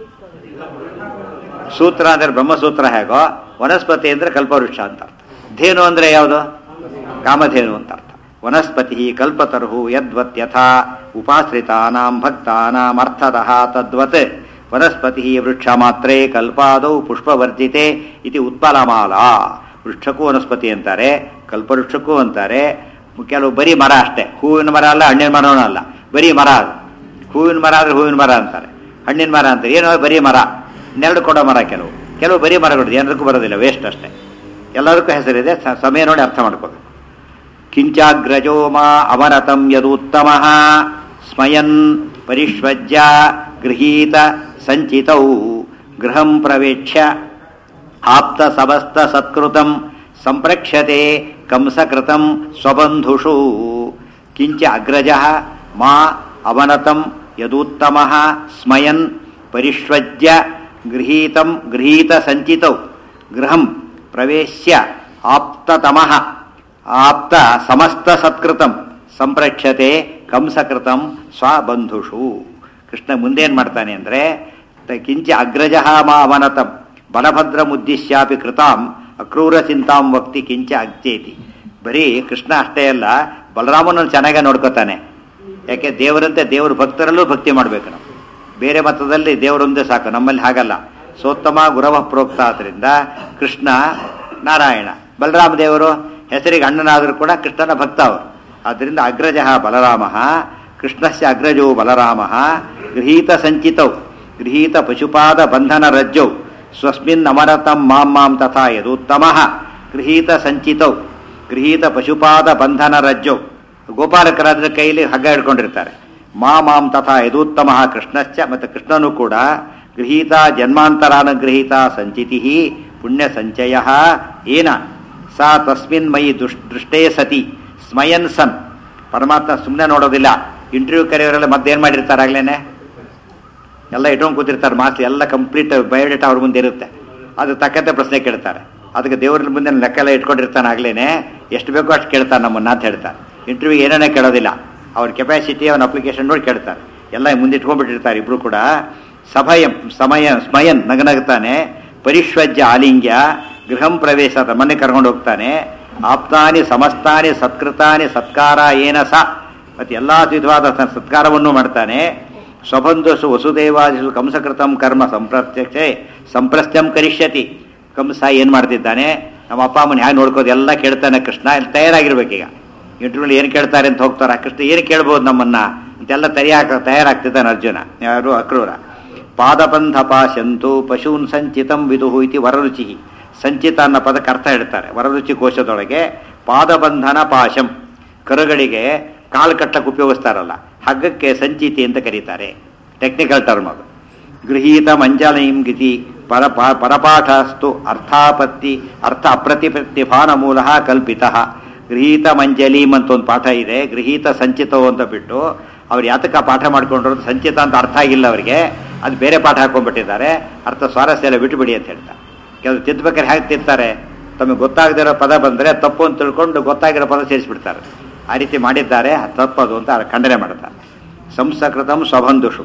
ಸೂತ್ರ ಅಂದ್ರೆ ಬ್ರಹ್ಮಸೂತ್ರ ಹೇಗೋ ವನಸ್ಪತಿ ಅಂದ್ರೆ ಕಲ್ಪವೃಕ್ಷ ಅಂತ ಅರ್ಥ ಧೇನು ಅಂದ್ರೆ ಯಾವುದು ಕಾಮಧೇನು ಅಂತ ಅರ್ಥ ವನಸ್ಪತಿ ಕಲ್ಪತರುಹು ಯದ್ವತ್ ಯಥಾ ಉಪಾಶ್ರಿತಾನಾಂ ಭಕ್ತಾನಾಂ ಅರ್ಥತಃ ತದ್ವತ್ ವನಸ್ಪತಿ ವೃಕ್ಷ ಮಾತ್ರೇ ಕಲ್ಪಾದೌ ಪುಷ್ಪವರ್ಜಿತೆ ಇತಿ ಉತ್ಪಲಮಾಲಾ ವೃಕ್ಷಕ್ಕೂ ವನಸ್ಪತಿ ಅಂತಾರೆ ಕಲ್ಪವೃಕ್ಷಕ್ಕೂ ಅಂತಾರೆ ಕೆಲವು ಬರೀ ಮರ ಅಷ್ಟೇ ಹೂವಿನ ಮರ ಅಲ್ಲ ಹಣ್ಣಿನ ಮರನೂ ಅಲ್ಲ ಬರೀ ಮರ ಅದು ಹೂವಿನ ಮರ ಅಂದ್ರೆ ಹೂವಿನ ಮರ ಅಂತಾರೆ ಹಣ್ಣಿನ ಮರ ಅಂತಾರೆ ಏನೋ ಬರೀ ಮರ ನೆರಳು ಕೊಡೋ ಮರ ಕೆಲವು ಕೆಲವು ಬರೀ ಮರಗಳು ಏನದಕ್ಕೂ ಬರೋದಿಲ್ಲ ವೇಸ್ಟ್ ಅಷ್ಟೇ ಎಲ್ಲದಕ್ಕೂ ಹೆಸರಿದೆ ಸ- ಸಮಯ ನೋಡಿ ಅರ್ಥ ಮಾಡ್ಕೋಬೇಕು ಕಿಂಚಾಗ್ರಜೋ ಮಾ ಅವನತಂ ಯದೂತ್ತಮಃ ಸ್ಮಯನ್ ಪರಿಷ್ವಜ್ಯ ಗೃಹೀತ ಸಂಚಿತೌ ಗೃಹಂ ಪ್ರವೇಕ್ಷ್ಯ ಆಪ್ತ ಸಮಸ್ತ ಸತ್ಕೃತಂ ಸಂಪ್ರಕ್ಷ್ಯತೆ ಕಂಸಕೃತಂ ಸ್ವಬಂಧುಷು ಕಿಂಚ ಅಗ್ರಜ ಮಾ ಅವನತಂ ಯದೂತ್ತಮಃ ಸ್ಮಯನ್ ಪರಿಷ್ವಜ್ಯ ಗೃಹೀತಂ ಗೃಹೀತ ಸಂಚಿತೌ ಗೃಹಂ ಪ್ರವೇಶ್ಯ ಆಪ್ತತಮಃ ಆಪ್ತ ಸಮಸ್ತ ಸತ್ಕೃತಂ ಸಂಪ್ರಕ್ಷ್ಯತೆ ಕಂಸಕೃತಂ ಸ್ವಬಂಧುಷು ಕೃಷ್ಣ ಮುಂದೇನ್ ಮಾಡ್ತಾನೆ ಅಂದ್ರೆ ತ- ಕಿಂಚ ಅಗ್ರಜ ಮಾ ಅವನತಂ ಬಲಭದ್ರ ಮುದ್ದಿಶ್ಯಾಪಿ ಕೃತಾಂ ಅಕ್ರೂರ ಚಿಂತಾಂ ವಕ್ತಿ ಕಿಂಚ ಅಗ್ಚೇತಿ ಬರೀ ಕೃಷ್ಣ ಅಷ್ಟೇ ಅಲ್ಲ ಬಲರಾಮನನ್ನು ಚೆನ್ನಾಗಿ ನೋಡ್ಕೋತಾನೆ ಯಾಕೆ ದೇವರಂತೆ ದೇವರು ಭಕ್ತರಲ್ಲೂ ಭಕ್ತಿ ಮಾಡ್ಬೇಕು ನಾವು ಬೇರೆ ಮತದಲ್ಲಿ ದೇವರೊಂದೇ ಸಾಕು ನಮ್ಮಲ್ಲಿ ಹಾಗಲ್ಲ ಸೋತ್ತಮ ಗುರವ ಪ್ರೋಕ್ತ ಆದ್ರಿಂದ ಕೃಷ್ಣ ನಾರಾಯಣ ಬಲರಾಮ ದೇವರು ಹೆಸರಿಗೆ ಅಣ್ಣನಾದರೂ ಕೂಡ ಕೃಷ್ಣನ ಭಕ್ತ ಅವರು ಆದ್ದರಿಂದ ಅಗ್ರಜ ಬಲರಾಮ ಕೃಷ್ಣಸ್ಯ ಅಗ್ರಜೋ ಬಲರಾಮ ಗೃಹೀತ ಸಂಚಿತೌ ಗೃಹೀತ ಪಶುಪಾದ ಬಂಧನ ರಜ್ಜೌ ಸ್ವಸ್ಮಿನ್ ಅಮರತಂ ಮಾಂ ಮಾಂ ತಥಾ ಯದೂತ್ತಮಃ ಗೃಹೀತ ಸಂಚಿತೌ ಗೃಹೀತ ಪಶುಪಾದ ಬಂಧನ ರಜ್ಜೌ ಗೋಪಾಲಕರಾದ್ರೆ ಕೈಲಿ ಹಗ್ಗ ಹಿಡ್ಕೊಂಡಿರ್ತಾರೆ ಮಾ ಮಾಂ ತಥಾ ಯದೂತ್ತಮ ಕೃಷ್ಣಶ್ಚ ಮತ್ತು ಕೃಷ್ಣನು ಕೂಡ ಗೃಹೀತ ಜನ್ಮಾಂತರಾನುಗೃಹೀತ ಸಂಚಿತಿ ಪುಣ್ಯ ಸಂಚಯ ಏನ ಸಾ ತಸ್ಮಿನ್ ಮಯಿ ದುಷ್ ದೃಷ್ಟೇ ಸತಿ ಸ್ಮಯನ್ ಸನ್ ಪರಮಾತ್ಮ ಸುಮ್ಮನೆ ನೋಡೋದಿಲ್ಲ ಇಂಟರ್ವ್ಯೂ ಕರೆಯೋರೆಲ್ಲ ಮತ್ತೇನು ಮಾಡಿರ್ತಾರೆ ಆಗ್ಲೇನೆ ಎಲ್ಲ ಇಟ್ಕೊಂಡು ಕೂತಿರ್ತಾರೆ ಮಾಸ್ಲಿ ಎಲ್ಲ ಕಂಪ್ಲೀಟ್ ಬಯೋಡೇಟಾ ಅವ್ರ ಮುಂದೆ ಇರುತ್ತೆ ಅದು ತಕ್ಕಂತೆ ಪ್ರಶ್ನೆ ಕೇಳ್ತಾರೆ ಅದಕ್ಕೆ ದೇವ್ರ ಮುಂದೆ ಲೆಕ್ಕ ಎಲ್ಲ ಇಟ್ಕೊಂಡಿರ್ತಾನೆ ಆಗ್ಲೇನೆ ಎಷ್ಟು ಬೇಕೋ ಅಷ್ಟು ಕೇಳ್ತಾರೆ ನಮ್ಮನ್ನ ಅಂತ ಹೇಳ್ತಾರೆ ಇಂಟರ್ವ್ಯೂ ಏನೇನೇ ಕೇಳೋದಿಲ್ಲ ಅವ್ರ ಕೆಪಾಸಿಟಿ ಅವನ ಅಪ್ಲಿಕೇಶನ್ ನೋಡಿ ಕೇಳ್ತಾರೆ ಎಲ್ಲ ಮುಂದೆ ಇಟ್ಕೊಂಡ್ಬಿಟ್ಟಿರ್ತಾರೆ ಇಬ್ರು ಕೂಡ ಸಭಯಂ ಸಮಯ ಸ್ಮಯನ್ ನಗನಗ್ತಾನೆ ಪರಿಶ್ವಜ್ಯ ಆಲಿಂಗ್ಯ ಗೃಹಂ ಪ್ರವೇಶ ಅಂತ ಮನೆ ಕರ್ಕೊಂಡು ಹೋಗ್ತಾನೆ ಆಪ್ತಾನಿ ಸಮಸ್ತಾನಿ ಸತ್ಕೃತಾನಿ ಸತ್ಕಾರ ಏನ ಸ ಮತ್ತೆ ಎಲ್ಲಾ ವಿಧವಾದ ಸ- ಸತ್ಕಾರವನ್ನು ಮಾಡ್ತಾನೆ ಸ್ವಬಂಧುಸು ವಸುದೇವಾದಿಸು ಕಂಸಕೃತಂ ಕರ್ಮ ಸಂಪ್ರತ್ಯಕ್ಷೆ ಸಂಪ್ರಸ್ತ್ಯಂ ಕರಿಷ್ಯತಿ ಕಂಸ ಏನ್ ಮಾಡ್ತಿದ್ದಾನೆ ನಮ್ಮ ಅಪ್ಪ ಅಮ್ಮನ ಹ್ಯಾಂಗ ನೋಡ್ಕೋದು ಎಲ್ಲ ಕೇಳ್ತಾನೆ ಕೃಷ್ಣ ಇಲ್ಲಿ ತಯಾರಾಗಿರ್ಬೇಕೀಗ ಇಂಟರ್ವ್ಯೂಲಿ ಏನು ಕೇಳ್ತಾರೆ ಅಂತ ಹೋಗ್ತಾರೆ ಕೃಷ್ಣ ಏನು ಕೇಳ್ಬೋದು ನಮ್ಮನ್ನ ಅಂತೆಲ್ಲ ತಯಾರ ತಯಾರಾಗ್ತಿದ್ದಾನೆ ಅರ್ಜುನ ಯಾರು ಅಕ್ರೂರ ಪಾದಬಂಧ ಪಾಶಂತು ಪಶೂನ್ ಸಂಚಿತಂ ವಿದುಹು ಇತಿ ವರರುಚಿ ಸಂಚಿತ ಅನ್ನೋ ಪದಕ್ಕೆ ಅರ್ಥ ಹೇಳ್ತಾರೆ ವರರುಚಿ ಕೋಶದೊಳಗೆ ಪಾದಬಂಧನ ಪಾಶಂ ಕರುಗಳಿಗೆ ಕಾಲು ಕಟ್ಟಕ್ಕೆ ಉಪಯೋಗಿಸ್ತಾರಲ್ಲ ಹಗ್ಗಕ್ಕೆ ಸಂಚಿತಿ ಅಂತ ಕರೀತಾರೆ ಟೆಕ್ನಿಕಲ್ ಟರ್ಮ್ ಅದು ಗೃಹೀತ ಮಂಜಲೀಂ ಗಿತಿ ಪರ ಪ- ಪರಪಾಠಸ್ತು ಅರ್ಥಾಪತ್ತಿ ಅರ್ಥ ಅಪ್ರತಿಪ್ರತಿಭಾನ ಮೂಲ ಕಲ್ಪಿತ ಗೃಹೀತ ಮಂಜಲೀಂ ಅಂತ ಒಂದು ಪಾಠ ಇದೆ ಗೃಹೀತ ಸಂಚಿತವು ಅಂತ ಬಿಟ್ಟು ಅವ್ರು ಯಾತಕ ಪಾಠ ಮಾಡ್ಕೊಂಡ್ರು ಅಂತ ಸಂಚಿತ ಅಂತ ಅರ್ಥ ಆಗಿಲ್ಲ ಅವರಿಗೆ ಅದು ಬೇರೆ ಪಾಠ ಹಾಕೊಂಡ್ಬಿಟ್ಟಿದ್ದಾರೆ ಅರ್ಥ ಸ್ವಾರಸ್ಯ ಎಲ್ಲ ಬಿಟ್ಟುಬಿಡಿ ಅಂತ ಹೇಳ್ತಾರೆ ಕೆಲವು ತಿದ್ದಬೇಕಾದ್ರೆ ಹೇಗೆ ತಿಂತಾರೆ ತಮಗೆ ಗೊತ್ತಾಗದಿರೋ ಪದ ಬಂದರೆ ತಪ್ಪು ಅಂತ ತಿಳ್ಕೊಂಡು ಗೊತ್ತಾಗಿರೋ ಪದ ಸೇರಿಸ್ಬಿಡ್ತಾರೆ ಆ ರೀತಿ ಮಾಡಿದ್ದಾರೆ ಅದು ತಪ್ಪದು ಅಂತ ಖಂಡನೆ ಮಾಡ್ತಾರೆ ಸಂಸ್ಕೃತಂ ಸ್ವಬಂಧುಷು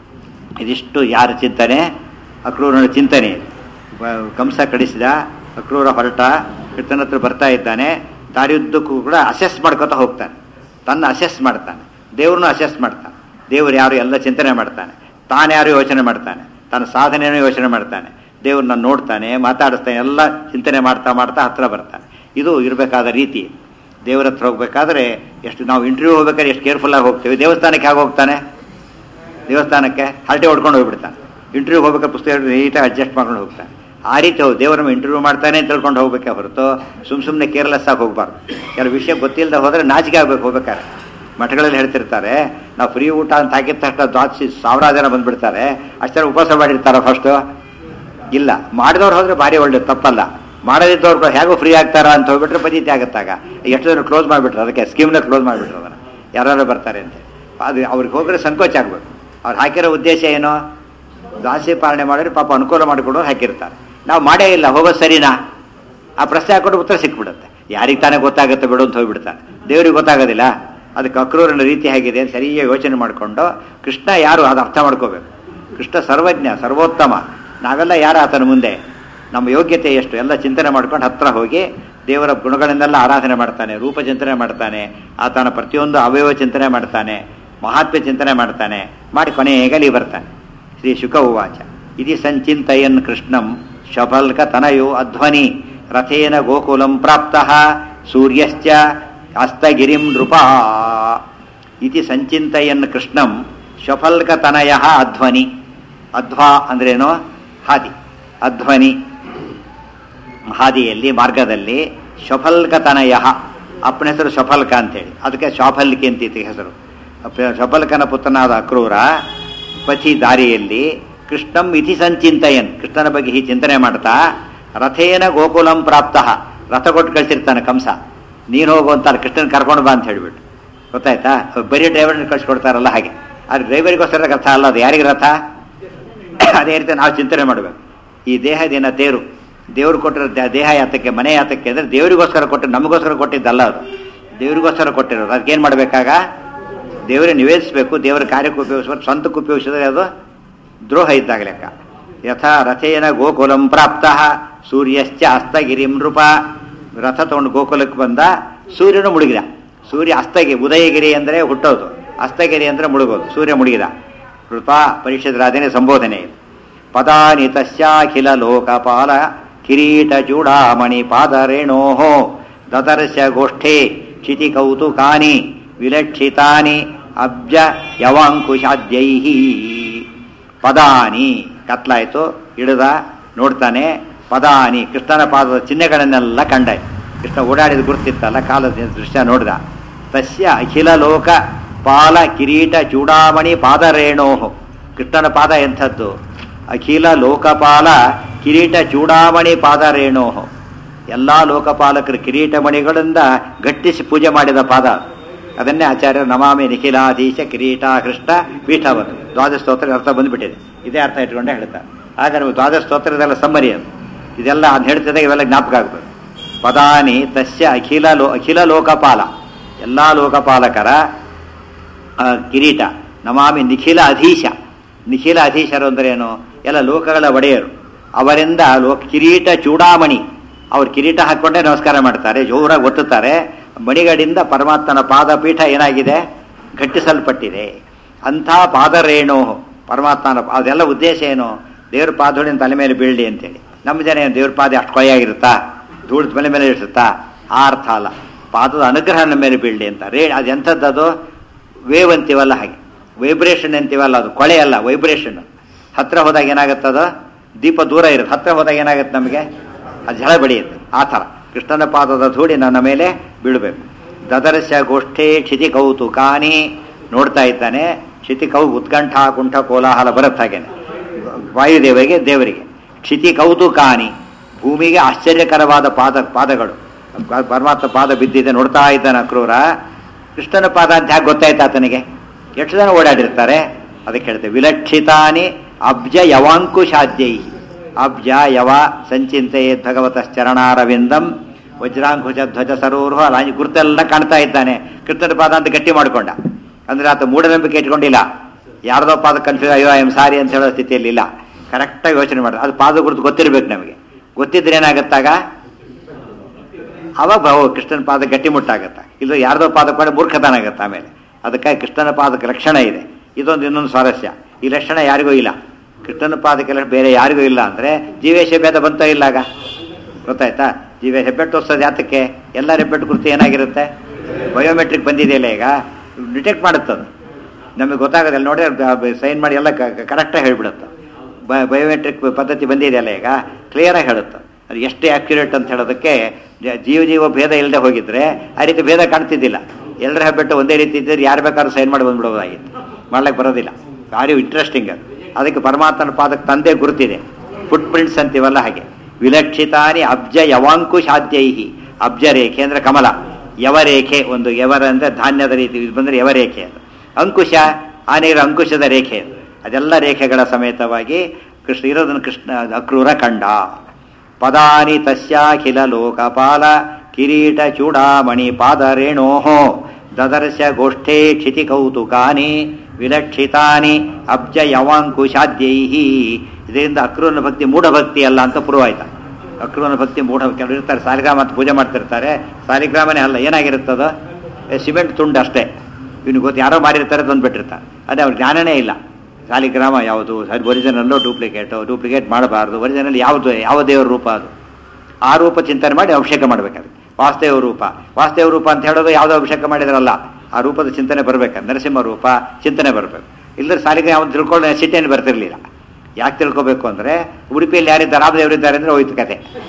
ಇದಿಷ್ಟು ಯಾರ ಚಿಂತನೆ ಅಕ್ರೂರನ ಚಿಂತನೆ ಬ- ಕಂಸ ಕಡಿಸಿದ ಅಕ್ರೂರ ಹೊರಟ ಕೃತನ ಹತ್ರ ಬರ್ತಾ ಇದ್ದಾನೆ ದಾರಿಯುದ್ದಕ್ಕೂ ಕೂಡ ಅಸೆಸ್ ಮಾಡ್ಕೊತಾ ಹೋಗ್ತಾನೆ ತನ್ನ ಅಸೆಸ್ ಮಾಡ್ತಾನೆ ದೇವ್ರನ್ನೂ ಅಸೆಸ್ ಮಾಡ್ತಾನೆ ದೇವ್ರು ಯಾರು ಎಲ್ಲ ಚಿಂತನೆ ಮಾಡ್ತಾನೆ ತಾನು ಯಾರು ಯೋಚನೆ ಮಾಡ್ತಾನೆ ತನ್ನ ಸಾಧನೆಯನ್ನು ಯೋಚನೆ ಮಾಡ್ತಾನೆ ದೇವ್ರನ್ನ ನೋಡ್ತಾನೆ ಮಾತಾಡಿಸ್ತಾನೆ ಎಲ್ಲ ಚಿಂತನೆ ಮಾಡ್ತಾ ಮಾಡ್ತಾ ಹತ್ರ ಬರ್ತಾನೆ ಇದು ಇರಬೇಕಾದ ರೀತಿ ದೇವ್ರ ಹತ್ರ ಹೋಗ್ಬೇಕಾದ್ರೆ ಎಷ್ಟು ನಾವು ಇಂಟರ್ವ್ಯೂ ಹೋಗ್ಬೇಕಾದ್ರೆ ಎಷ್ಟು ಕೇರ್ಫುಲ್ಲಾಗಿ ಹೋಗ್ತೇವೆ ದೇವಸ್ಥಾನಕ್ಕೆ ಹೇಗೆ ಹೋಗ್ತಾನೆ ದೇವಸ್ಥಾನಕ್ಕೆ ಹರಟೆ ಹೊಡ್ಕೊಂಡು ಹೋಗ್ಬಿಡ್ತಾನೆ ಇಂಟರ್ವ್ಯೂ ಹೋಗ್ಬೇಕಾದ್ರೆ ಪುಸ್ತಕ ನೀಟಾಗಿ ಅಡ್ಜಸ್ಟ್ ಮಾಡ್ಕೊಂಡು ಹೋಗ್ತಾನೆ ಆ ರೀತಿ ಹೋಗಿ ದೇವರ ಇಂಟರ್ವ್ಯೂ ಮಾಡ್ತಾನೆ ಅಂತ ತಿಳ್ಕೊಂಡು ಹೋಗ್ಬೇಕೆ ಹೊರತು ಸುಮ್ ಸುಮ್ಮನೆ ಕೇರ್ಲೆಸ್ ಆಗಿ ಹೋಗ್ಬಾರ್ದು ಕೆಲವು ವಿಷಯ ಗೊತ್ತಿಲ್ಲದೆ ಹೋದ್ರೆ ನಾಚಿಕೆ ಆಗ್ಬೇಕು ಹೋಗ್ಬೇಕಾದ್ರೆ ಮಠಗಳಲ್ಲಿ ಹೇಳ್ತಿರ್ತಾರೆ ನಾವು ಫ್ರೀ ಊಟ ಅಂತ ಹಾಕಿದ ತಕ್ಷಣ ದ್ವಾದಶಿ ಸಾವಿರಾರು ಜನ ಬಂದ್ಬಿಡ್ತಾರೆ ಅಷ್ಟರ ಉಪವಾಸ ಮಾಡಿರ್ತಾರ ಫಸ್ಟು ಇಲ್ಲ ಮಾಡಿದವ್ರು ಹೋದ್ರೆ ಭಾರಿ ಒಳ್ಳೇದು ತಪ್ಪಲ್ಲ ಮಾಡದಿದ್ದವ್ರು ಹೇಗೋ ಫ್ರೀ ಆಗ್ತಾರ ಅಂತ ಹೋಗ್ಬಿಟ್ರೆ ಪದ್ಧತಿ ಆಗುತ್ತಾಗ ಎಷ್ಟು ಜನ ಕ್ಲೋಸ್ ಮಾಡಿಬಿಟ್ರು ಅದಕ್ಕೆ ಸ್ಕೀಮ್ನ ಕ್ಲೋಸ್ ಮಾಡಿಬಿಟ್ರು ಅದನ್ನು ಯಾರು ಬರ್ತಾರೆ ಅಂತ ಅದು ಅವ್ರಿಗೆ ಹೋದ್ರೆ ಸಂಕೋಚ ಆಗ್ಬೇಕು ಅವ್ರು ಹಾಕಿರೋ ಉದ್ದೇಶ ಏನು ದಾಸಿ ಪಾಲನೆ ಮಾಡಿದ್ರೆ ಪಾಪ ಅನುಕೂಲ ಮಾಡಿಕೊಡೋರು ಹಾಕಿರ್ತಾರೆ ನಾವು ಮಾಡೇ ಇಲ್ಲ ಹೋಗೋದು ಸರಿನಾ ಆ ಪ್ರಶ್ನೆ ಹಾಕೊಂಡು ಉತ್ತರ ಸಿಕ್ಬಿಡುತ್ತೆ ಯಾರಿಗೆ ತಾನೇ ಗೊತ್ತಾಗುತ್ತೆ ಬಿಡು ಅಂತ ಹೋಗ್ಬಿಡ್ತಾನೆ ದೇವ್ರಿಗೆ ಗೊತ್ತಾಗೋದಿಲ್ಲ ಅದಕ್ಕೆ ಅಕ್ರೂರನ ರೀತಿ ಹೇಗಿದೆ ಅಂತ ಸರಿಯಾಗಿ ಯೋಚನೆ ಮಾಡಿಕೊಂಡು ಕೃಷ್ಣ ಯಾರು ಅದು ಅರ್ಥ ಮಾಡ್ಕೋಬೇಕು ಕೃಷ್ಣ ಸರ್ವಜ್ಞ ಸರ್ವೋತ್ತಮ ನಾವೆಲ್ಲ ಯಾರು ಆತನ ಮುಂದೆ ನಮ್ಮ ಯೋಗ್ಯತೆ ಎಷ್ಟು ಎಲ್ಲ ಚಿಂತನೆ ಮಾಡ್ಕೊಂಡು ಹತ್ರ ಹೋಗಿ ದೇವರ ಗುಣಗಳನ್ನೆಲ್ಲ ಆರಾಧನೆ ಮಾಡ್ತಾನೆ ರೂಪ ಚಿಂತನೆ ಮಾಡ್ತಾನೆ ಆತನ ಪ್ರತಿಯೊಂದು ಅವಯವ ಚಿಂತನೆ ಮಾಡ್ತಾನೆ ಮಹಾತ್ಮ ಚಿಂತನೆ ಮಾಡ್ತಾನೆ ಮಾಡಿ ಕೊನೆಗಲಿ ಬರ್ತಾನೆ ಶ್ರೀ ಶುಕ ಉವಾಚ ಇತಿ ಸಂಚಿಂತಯನ್ ಕೃಷ್ಣಂ ಶಫಲ್ಕ ತನಯೋ ಅಧ್ವನಿ ರಥೇನ ಗೋಕುಲಂ ಪ್ರಾಪ್ತ ಸೂರ್ಯಶ್ಚ ಅಸ್ತಗಿರಿಂ ನೃಪ ಇತಿ ಸಂಚಿಂತಯನ್ ಕೃಷ್ಣಂ ಶಫಲ್ಕ ತನಯ ಅಧ್ವನಿ ಅಧ್ವಾ ಅಂದ್ರೇನು ಹಾದಿ ಅಧ್ವನಿ ಹಾದಿಯಲ್ಲಿ ಮಾರ್ಗದಲ್ಲಿ ಶಫಲ್ಕತನಯ ಅಪ್ಪನ ಹೆಸರು ಶಫಲ್ಕ ಅಂತೇಳಿ ಅದಕ್ಕೆ ಶಾಫಲ್ಕಿ ಅಂತ ಇತ್ತು ಹೆಸರು ಅಪ್ಪ- ಶಫಲ್ಕನ ಪುತ್ರನಾದ ಅಕ್ರೂರ ಪಥಿ ದಾರಿಯಲ್ಲಿ ಕೃಷ್ಣಂ ಇತಿ ಸಂಚಿಂತಯನ್ ಕೃಷ್ಣನ ಬಗ್ಗೆ ಹೀಗೆ ಚಿಂತನೆ ಮಾಡ್ತಾ ರಥೇನ ಗೋಕುಲಂ ಪ್ರಾಪ್ತ ರಥ ಕೊಟ್ಟು ಕಳಿಸಿರ್ತಾನೆ ಕಂಸ ನೀನು ಹೋಗು ಅಂತಾರೆ ಕೃಷ್ಣನ್ ಕರ್ಕೊಂಡು ಬಾ ಅಂತ ಹೇಳ್ಬಿಟ್ಟು ಗೊತ್ತಾಯ್ತಾ ಬರೀ ಡ್ರೈವರ್ನ ಕಳ್ಸಿಕೊಡ್ತಾರಲ್ಲ ಹಾಗೆ ಆ ಡ್ರೈವರಿಗೋಸ್ಕರ ರಥ ಅಲ್ಲ ಅದು ಯಾರಿಗೆ ರಥ ಅದೇ ರೀತಿ ನಾವು ಚಿಂತನೆ ಮಾಡಬೇಕು ಈ ದೇಹದೇನ ತೇರು ದೇವ್ರು ಕೊಟ್ಟಿರೋ ದೇ- ದೇಹ ಯಾತಕ್ಕೆ ಮನೆ ಯಾತಕ್ಕೆ ಅಂದರೆ ದೇವರಿಗೋಸ್ಕರ ಕೊಟ್ಟು ನಮಗೋಸ್ಕರ ಕೊಟ್ಟಿದ್ದಲ್ಲ ಅದು ದೇವರಿಗೋಸ್ಕರ ಕೊಟ್ಟಿರೋದು ಅದಕ್ಕೇನು ಮಾಡಬೇಕಾಗ ದೇವರಿಗೆ ನಿವೇದಿಸಬೇಕು ದೇವರ ಕಾರ್ಯಕ್ಕೆ ಉಪಯೋಗಿಸ್ಬೇಕು ಸ್ವಂತಕ್ಕೆ ಉಪಯೋಗಿಸಿದ್ರೆ ಅದು ದ್ರೋಹ ಇದ್ದಾಗ ಲೆಕ್ಕ ಯಥಾ ರಥೇನ ಗೋಕುಲಂ ಪ್ರಾಪ್ತ ಸೂರ್ಯಶ್ಚ ಅಸ್ತಗಿರಿಂ ನೃಪ ರಥ ತಗೊಂಡು ಗೋಕುಲಕ್ಕೆ ಬಂದ ಸೂರ್ಯನು ಮುಳುಗಿದ ಸೂರ್ಯ ಅಸ್ತಗಿ ಉದಯಗಿರಿ ಅಂದರೆ ಹುಟ್ಟೋದು ಅಸ್ತಗಿರಿ ಅಂದರೆ ಮುಳುಗೋದು ಸೂರ್ಯ ಮುಳುಗಿದ ಕೃಪ ಪರಿಷದರಾಧನೆ ಸಂಬೋಧನೆ ಇದು ಪದಾನಿ ತಸ್ಯಾಖಿಲ ಲೋಕಪಾಲ ಕಿರೀಟ ಚೂಡಾಮಣಿ ಪಾದರೇಣೋ ದದರ್ಶ ಗೋಷ್ಠೆ ಕ್ಷಿತಿ ಕೌತುಕಾನಿ ವಿಲಕ್ಷಿತಾನಿ ಅಬ್ಜ ಯವಾಂಕುಶಾದ್ಯೈ ಪದಾನಿ ಕತ್ಲಾಯ್ತು ಹಿಡಿದ ನೋಡ್ತಾನೆ ಪದಾನಿ ಕೃಷ್ಣನ ಪಾದದ ಚಿಹ್ನೆಗಳನ್ನೆಲ್ಲ ಕಂಡ ಕೃಷ್ಣ ಓಡಾಡಿದ ಗುರುತಿತ್ತಲ್ಲ ಕಾಲದ ದೃಶ್ಯ ನೋಡಿದ ತಸ್ಯ ಅಖಿಲ ಲೋಕ ಪಾಲ ಕಿರೀಟ ಚೂಡಾಮಣಿ ಪಾದರೇಣೋ ಕೃಷ್ಣನ ಪಾದ ಎಂಥದ್ದು ಅಖಿಲ ಲೋಕಪಾಲ ಕಿರೀಟ ಚೂಡಾಮಣಿ ಪಾದರೇಣೋ ಎಲ್ಲ ಲೋಕಪಾಲಕರ ಕಿರೀಟಮಣಿಗಳಿಂದ ಗಟ್ಟಿಸಿ ಪೂಜೆ ಮಾಡಿದ ಪಾದ ಅದನ್ನೇ ಆಚಾರ್ಯ ನಮಾಮಿ ನಿಖಿಲಾಧೀಶ ಕಿರೀಟ ಕೃಷ್ಣ ಪೀಠವನು ದ್ವಾದಶ ಸ್ತೋತ್ರ ಅರ್ಥ ಬಂದ್ಬಿಟ್ಟಿದೆ ಇದೇ ಅರ್ಥ ಇಟ್ಕೊಂಡೆ ಹೇಳ್ತಾರೆ ಆಗ ನಮಗೆ ದ್ವಾದಶ ಸ್ತೋತ್ರದೆಲ್ಲ ಸಮ್ಮರಿ ಅದು ಇದೆಲ್ಲ ಅದು ಹೇಳ್ತಿದ್ದಾಗ ಇವೆಲ್ಲ ಜ್ಞಾಪಕ ಆಗ್ಬೇಕು ಪದಾನಿ ತಸ್ಯ ಅಖಿಲ ಲೋ ಅಖಿಲ ಲೋಕಪಾಲ ಎಲ್ಲ ಲೋಕಪಾಲಕರ ಆ, ಕಿರೀಟ ನಮಾಮಿ ನಿಖಿಲ ಅಧೀಶ ನಿಖಿಲ ಅಧೀಶರು ಅಂದ್ರೆ ಏನು ಎಲ್ಲ ಲೋಕಗಳ ಒಡೆಯರು ಅವರಿಂದ ಲೋಕ ಕಿರೀಟ ಚೂಡಾಮಣಿ ಅವ್ರು ಕಿರೀಟ ಹಾಕ್ಕೊಂಡೇ ನಮಸ್ಕಾರ ಮಾಡ್ತಾರೆ ಜೋರಾಗಿ ಒತ್ತುತ್ತಾರೆ ಮಣಿಗಳಿಂದ ಪರಮಾತ್ಮನ ಪಾದಪೀಠ ಏನಾಗಿದೆ ಘಟ್ಟಿಸಲ್ಪಟ್ಟಿದೆ ಅಂಥ ಪಾದರೇಣು ಪರಮಾತ್ಮನ ಅದೆಲ್ಲ ಉದ್ದೇಶ ಏನು ದೇವ್ರ ಪಾದೋಳಿನ ತಲೆ ಮೇಲೆ ಬೀಳಲಿ ಅಂತೇಳಿ ನಮ್ಮ ಜನ ಏನು ದೇವ್ರ ಪಾದ ಅಷ್ಟು ಕೊಯ್ಯಾಗಿರುತ್ತಾ ಧೂಳದ ಮನೆ ಮೇಲೆ ಇರಿಸುತ್ತಾ ಆ ಅರ್ಥ ಅಲ್ಲ ಪಾದದ ಅನುಗ್ರಹ ನಮ್ಮ ಮೇಲೆ ಬೀಳಲಿ ಅಂತ ರೇ ಅದು ಎಂಥದ್ದದು ವೇವ್ ಅಂತೀವಲ್ಲ ಹಾಗೆ ವೈಬ್ರೇಷನ್ ಅಂತೀವಲ್ಲ ಅದು ಕೊಳೆ ಅಲ್ಲ ವೈಬ್ರೇಷನ್ ಹತ್ರ ಹೋದಾಗ ಏನಾಗುತ್ತದು ದೀಪ ದೂರ ಇರುತ್ತೆ ಹತ್ರ ಹೋದಾಗ ಏನಾಗುತ್ತೆ ನಮಗೆ ಅದು ಜಳ ಬಡಿಯುತ್ತೆ ಆ ಥರ ಕೃಷ್ಣನ ಪಾದದ ಧೂಳಿ ನನ್ನ ಮೇಲೆ ಬೀಳಬೇಕು ದದರ್ಶ ಗೋಷ್ಠೆ ಕ್ಷಿತಿ ಕೌತುಕಾನಿ ನೋಡ್ತಾ ಇದ್ದಾನೆ ಕ್ಷಿತಿ ಕೌ ಉತ್ಕಂಠ ಕುಂಠ ಕೋಲಾಹಲ ಬರುತ್ತೆ ಹಾಗೇನೆ ವಾಯುದೇವರಿಗೆ ದೇವರಿಗೆ ಕ್ಷಿತಿ ಕೌತುಕಾನಿ ಭೂಮಿಗೆ ಆಶ್ಚರ್ಯಕರವಾದ ಪಾದ ಪಾದಗಳು ಪರಮಾತ್ಮ ಪಾದ ಬಿದ್ದಿದೆ ನೋಡ್ತಾ ಇದ್ದಾನೆ ಅಕ್ರೂರ ಕೃಷ್ಣನ ಪಾದ ಅಂತ ಯಾಕೆ ಗೊತ್ತಾಯ್ತು ಆತನಿಗೆ ಎಷ್ಟು ಜನ ಓಡಾಡಿರ್ತಾರೆ ಅದಕ್ಕೆ ಹೇಳ್ತೇವೆ ವಿಲಕ್ಷಿತಾನಿ ಅಬ್ಜ ಯವಾಂಕುಶಾದ್ಯೈ ಅಬ್ಜ ಯವ ಸಂಚಿಂತೆಯೇ ಭಗವತ ಚರಣಾರವಿಂದಂ ವಜ್ರಾಂಕುಶ ಧ್ವಜ ಸರೋರು ಅಲ್ಲ ಗುರುತೆಲ್ಲ ಕಾಣ್ತಾ ಇದ್ದಾನೆ ಕೃಷ್ಣನ ಪಾದ ಅಂತ ಗಟ್ಟಿ ಮಾಡಿಕೊಂಡ ಅಂದ್ರೆ ಆತ ಮೂಢನಂಬಿಕೆ ಇಟ್ಕೊಂಡಿಲ್ಲ ಯಾರ್ದೋ ಪಾದ ಕನ್ಫ್ಯೂಸ್ ಅಯ್ಯೋ ಐ ಎಮ್ ಸಾರಿ ಅಂತ ಹೇಳೋ ಸ್ಥಿತಿಯಲ್ಲಿ ಇಲ್ಲ ಕರೆಕ್ಟಾಗಿ ಯೋಚನೆ ಮಾಡ್ತಾರೆ ಅದು ಪಾದ ಗುರುತು ಗೊತ್ತಿರ್ಬೇಕು ನಮಗೆ ಗೊತ್ತಿದ್ರೆ ಏನಾಗತ್ತಾಗ ಅವಾಗ ಭಾವ ಕೃಷ್ಣನ ಪಾದ ಗಟ್ಟಿಮುಟ್ಟಾಗತ್ತೆ ಇಲ್ಲ ಯಾರ್ದೋ ಪಾದ ಕೂಡ ಮೂರ್ಖತನ ಆಗತ್ತೆ ಆಮೇಲೆ ಅದಕ್ಕಾಗಿ ಕೃಷ್ಣನ ಪಾದಕ್ಕೆ ಲಕ್ಷಣ ಇದೆ ಇದೊಂದು ಇನ್ನೊಂದು ಸ್ವಾರಸ್ಯ ಈ ಲಕ್ಷಣ ಯಾರಿಗೂ ಇಲ್ಲ ಕೃಷ್ಣನ ಪಾದಕ್ಕೆಲ್ಲ ಬೇರೆ ಯಾರಿಗೂ ಇಲ್ಲ ಅಂದರೆ ಜೀವೇಶ ಭೇದ ಬಂತೋ ಇಲ್ಲ ಆಗ ಗೊತ್ತಾಯ್ತಾ ಜೀವ ಹೆಬ್ಬೆಟ್ಟು ತೋರಿಸೋದು ಯಾತಕ್ಕೆ ಎಲ್ಲ ಹೆಬ್ಬೆಟ್ಟು ಕುರಿತು ಏನಾಗಿರುತ್ತೆ ಬಯೋಮೆಟ್ರಿಕ್ ಬಂದಿದೆಯಲ್ಲ ಈಗ ಡಿಟೆಕ್ಟ್ ಮಾಡುತ್ತದು ನಮಗೆ ಗೊತ್ತಾಗೋದಿಲ್ಲ ನೋಡಿ ಸೈನ್ ಮಾಡಿ ಎಲ್ಲ ಕರೆಕ್ಟಾಗಿ ಹೇಳ್ಬಿಡುತ್ತೆ ಬಯೋಮೆಟ್ರಿಕ್ ಪದ್ಧತಿ ಬಂದಿದೆಯಲ್ಲ ಈಗ ಕ್ಲಿಯರಾಗಿ ಹೇಳುತ್ತೆ ಅದು ಎಷ್ಟು ಆ್ಯಕ್ಯುರೇಟ್ ಅಂತ ಹೇಳೋದಕ್ಕೆ ಜ- ಜೀವ ಜೀವ ಭೇದ ಇಲ್ಲದೆ ಹೋಗಿದ್ರೆ ಆ ರೀತಿ ಭೇದ ಕಾಣ್ತಿದ್ದಿಲ್ಲ ಎಲ್ಲರ ಹೆಬ್ಬೆಟ್ಟು ಒಂದೇ ರೀತಿ ಇದ್ದರೆ ಯಾರು ಬೇಕಾದ್ರೂ ಸೈನ್ ಮಾಡಿ ಬಂದ್ಬಿಡೋದಾಗಿತ್ತು ಮಾಡ್ಲಿಕ್ಕೆ ಬರೋದಿಲ್ಲ ಭಾರಿ ಇಂಟ್ರೆಸ್ಟಿಂಗ್ ಅದು ಅದಕ್ಕೆ ಪರಮಾತ್ಮನ ಪಾದಕ್ಕೆ ತಂದೆ ಗುರುತಿದೆ ಫುಟ್ ಪ್ರಿಂಟ್ಸ್ ಅಂತೀವಲ್ಲ ಹಾಗೆ ವಿಲಕ್ಷಿತಾನಿ ಅಬ್ಜ ಯವಾಂಕುಶಾದ್ಯೈಹಿ ಅಬ್ಜ ರೇಖೆ ಅಂದ್ರೆ ಕಮಲ ಯವರೇಖೆ ಒಂದು ಯವರ ಅಂದ್ರೆ ಧಾನ್ಯದ ರೀತಿ ಇದು ಬಂದ್ರೆ ಯವರೇಖೆ ಅದು ಅಂಕುಶ ಆನೆಯ ಅಂಕುಶದ ರೇಖೆ ಅದು ಅದೆಲ್ಲ ರೇಖೆಗಳ ಸಮೇತವಾಗಿ ಕೃಷ್ಣ ಇರೋದನ್ನು ಕೃಷ್ಣ ಅಕ್ರೂರ ಕಂಡ ಪದಾನಿ ತಸ್ಯಾಖಿಲ ಲೋಕಪಾಲ ಕಿರೀಟ ಚೂಡಾಮಣಿ ಪಾದರೇಣೋ ದದರ್ಶ ಗೋಷ್ಠೇ ಕ್ಷಿತಿ ಕೌತುಕಾನಿ ವಿಲಕ್ಷಿತಾನಿ ಅಬ್ಜ ಯವಾಂಕುಶಾದ್ಯೈ ಇದರಿಂದ ಅಕ್ರೂರನ ಭಕ್ತಿ ಮೂಢಭಕ್ತಿ ಅಲ್ಲ ಅಂತ ಪ್ರೂವ್ ಆಯ್ತಾ ಅಕ್ರೂರನ ಭಕ್ತಿ ಮೂಢ ಕೆಲವರು ಇರ್ತಾರೆ ಸಾಲಿಗ್ರಾಮ ಅಂತ ಪೂಜೆ ಮಾಡ್ತಿರ್ತಾರೆ ಸಾಲಿಗ್ರಾಮನೇ ಅಲ್ಲ ಏನಾಗಿರುತ್ತದ ಸಿಮೆಂಟ್ ತುಂಡು ಅಷ್ಟೇ ಇವ್ನಿಗೆ ಗೊತ್ತು ಯಾರೋ ಮಾಡಿರ್ತಾರೆ ತಂದುಬಿಟ್ಟಿರ್ತಾರೆ ಅದೇ ಅವ್ರ ಜ್ಞಾನನೇ ಇಲ್ಲ ಸಾಲಿಗ್ರಾಮ ಯಾವುದು ಒರಿಜಿನಲ್ಲು ಡೂಪ್ಲಿಕೇಟು ಡೂಪ್ಲಿಕೇಟ್ ಮಾಡಬಾರ್ದು ಒರಿಜಿನಲ್ ಯಾವುದು ಯಾವ ದೇವರ ರೂಪ ಅದು ಆ ರೂಪ ಚಿಂತನೆ ಮಾಡಿ ಅಭಿಷೇಕ ಮಾಡಬೇಕಾದ್ರೆ ವಾಸ್ತೇವ ರೂಪ ವಾಸ್ತೇವ ರೂಪ ಅಂತ ಹೇಳೋದು ಯಾವುದೋ ಅಭಿಷೇಕ ಮಾಡಿದ್ರಲ್ಲ ಆ ರೂಪದ ಚಿಂತನೆ ಬರಬೇಕು ನರಸಿಂಹ ರೂಪ ಚಿಂತನೆ ಬರಬೇಕು ಇಲ್ಲದ್ರೆ ಸಾಲಿಗೆ ಯಾವ್ದು ತಿಳ್ಕೊಳ್ಳೋ ಸಿಟಿಯನ್ನು ಬರ್ತಿರ್ಲಿಲ್ಲ ಯಾಕೆ ತಿಳ್ಕೊಬೇಕು ಅಂದರೆ ಉಡುಪಿಯಲ್ಲಿ ಯಾರಿದ್ದಾರೆ ರಾಮದೇವರಿದ್ದಾರೆ ಅಂದರೆ ಹೋಯ್ತು ಕತೆ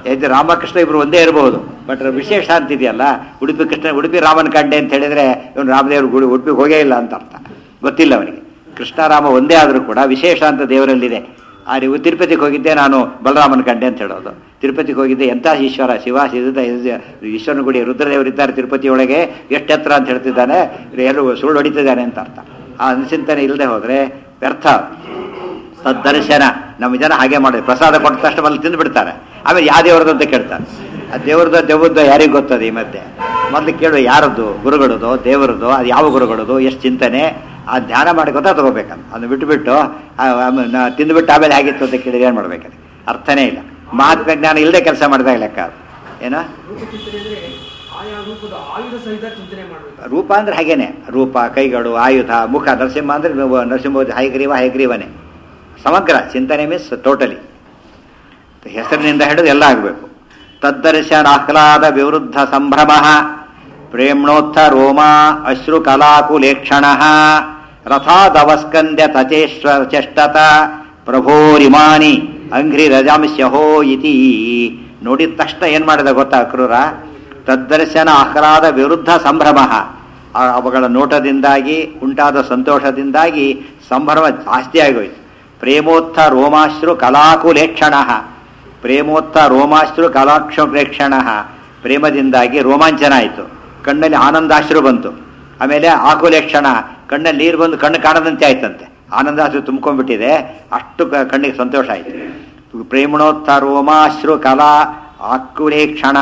ಇದು ರಾಮಕೃಷ್ಣ ಇಬ್ರು ಒಂದೇ ಇರಬಹುದು ಬಟ್ ವಿಶೇಷ ಅಂತಿದೆಯಲ್ಲ ಉಡುಪಿ ಕೃಷ್ಣ ಉಡುಪಿ ರಾಮನ ಕಂಡೆ ಅಂತ ಹೇಳಿದ್ರೆ ಇವನು ರಾಮದೇವ್ರ ಗುಡಿ ಉಡುಪಿಗೆ ಹೋಗೇ ಇಲ್ಲ ಅಂತ ಅರ್ಥ ಗೊತ್ತಿಲ್ಲ ಅವನಿಗೆ ಕೃಷ್ಣರಾಮ ಒಂದೇ ಆದರೂ ಕೂಡ ವಿಶೇಷ ಅಂತ ದೇವರಲ್ಲಿದೆ ಆ ನೀವು ತಿರುಪತಿಗೆ ಹೋಗಿದ್ದೆ ನಾನು ಬಲರಾಮನ ಕಂಡೆ ಅಂತ ಹೇಳೋದು ತಿರುಪತಿಗೆ ಹೋಗಿದ್ದೆ ಎಂಥ ಈಶ್ವರ ಶಿವ ಸಿದ್ಧ ಈಶ್ವರನ ಗುಡಿ ರುದ್ರದೇವರಿದ್ದಾರೆ ತಿರುಪತಿ ಒಳಗೆ ಎಷ್ಟು ಎತ್ತರ ಅಂತ ಹೇಳ್ತಿದ್ದಾನೆ ಎಲ್ಲರೂ ಸುಳ್ಳು ಹೊಡಿತಿದ್ದಾನೆ ಅಂತ ಅರ್ಥ ಆ ಅನುಚಿಂತನೆ ಇಲ್ಲದೆ ಹೋದರೆ ವ್ಯರ್ಥ ತದ್ದರ್ಶನ ನಮ್ಮ ಜನ ಹಾಗೆ ಮಾಡಿದ್ರೆ ಪ್ರಸಾದ ಕೊಟ್ಟ ತಕ್ಷಣ ಅಲ್ಲಿ ತಿಂದು ಬಿಡ್ತಾರೆ ಆಮೇಲೆ ಯಾವ ದೇವ್ರದ್ದು ಅಂತ ಕೇಳ್ತಾರೆ ಆ ದೇವ್ರದ್ದು ದೇವ್ರದ್ದು ಯಾರಿಗೆ ಗೊತ್ತದ ಈ ಮಧ್ಯೆ ಮೊದಲು ಕೇಳು ಯಾರದ್ದು ಗುರುಗಳದು ದೇವರದ್ದು ಅದು ಯಾವ ಗುರುಗಳದು ಎಷ್ಟು ಚಿಂತನೆ ಆ ಧ್ಯಾನ ಮಾಡಿ ಗೊತ್ತಾ ತಗೋಬೇಕಂತ ಅದನ್ನ ಬಿಟ್ಟುಬಿಟ್ಟು ತಿಂದುಬಿಟ್ಟು ಆಮೇಲೆ ಹೇಗಿತ್ತು ಅಂತ ಕೇಳಿದ್ರೆ ಏನು ಮಾಡ್ಬೇಕಂತ ಅರ್ಥನೇ ಇಲ್ಲ ಮಹಾತ್ಮ ಜ್ಞಾನ ಇಲ್ಲದೆ ಕೆಲಸ ಮಾಡಿದಾಗ ಲೆಕ್ಕ ಅದು ಏನೋ ರೂಪ ಚಿಂತನೆ ಅಂದ್ರೆ ಆಯಾ ರೂಪದ ಆಯುಧ ಸಹಿತ ಚಿಂತನೆ ಮಾಡಬೇಕು ರೂಪ ಅಂದ್ರೆ ಹಾಗೇನೆ ರೂಪ ಕೈಗಳು ಆಯುಧ ಮುಖ ನರಸಿಂಹ ಅಂದ್ರೆ ನೀವು ನರಸಿಂಹ ಹೈಗ್ರೀವ ಹೈಗ್ರೀವನೇ ಸಮಗ್ರ ಚಿಂತನೆ ಮೀನ್ಸ್ ಟೋಟಲಿ ಹೆಸರಿನಿಂದ ಹಿಡಿದು ಎಲ್ಲ ಆಗಬೇಕು ತದ್ದರ್ಶನ ಆಹ್ಲಾದ ವಿವೃದ್ಧ ಸಂಭ್ರಮ ಪ್ರೇಮ್ಣೋತ್ಥ ರೋಮ ಅಶ್ರು ಕಲಾಕುಲೇಕ್ಷಣ ರಥಾದವಸ್ಕಂದ್ಯ ತಚೇಶ್ವರ ಚಷ್ಟತ ಪ್ರಭೋರಿಮಾನಿ ಅಂಘ್ರಿ ರಜಾಂಶ್ಯಹೋ ಇತಿ ನೋಡಿದ ತಕ್ಷಣ ಏನ್ ಮಾಡಿದ ಗೊತ್ತಾ ಕ್ರೂರ ತದ್ದರ್ಶನ ಆಹ್ಲಾದ ವಿರುದ್ಧ ಸಂಭ್ರಮ ಆ- ಅವುಗಳ ನೋಟದಿಂದಾಗಿ ಉಂಟಾದ ಸಂತೋಷದಿಂದಾಗಿ ಸಂಭ್ರಮ ಜಾಸ್ತಿ ಆಗೋಯ್ತು ಪ್ರೇಮೋತ್ಥ ರೋಮಾಶ್ರು ಕಲಾಕುಲೇಕ್ಷಣ ಪ್ರೇಮೋತ್ಥ ರೋಮಾಶ್ರು ಕಲಾಕ್ಷ ಪ್ರೇಕ್ಷಣ ಪ್ರೇಮದಿಂದಾಗಿ ರೋಮಾಂಚನ ಆಯಿತು ಕಣ್ಣಲ್ಲಿ ಆನಂದಾಶ್ರು ಬಂತು ಆಮೇಲೆ ಆಕುಲೇಕ್ಷಣ ಕಣ್ಣಲ್ಲಿ ನೀರು ಬಂದು ಕಣ್ಣು ಕಾಣದಂತೆ ಆಯ್ತಂತೆ ಆನಂದಾಶ್ರು ತುಂಬ್ಕೊಂಡ್ಬಿಟ್ಟಿದೆ ಅಷ್ಟು ಕ- ಕಣ್ಣಿಗೆ ಸಂತೋಷ ಆಯಿತು ಪ್ರೇಮಣೋತ್ಥ ರೋಮಾಶ್ರು ಕಲಾ ಆಕುಲೇಕ್ಷಣ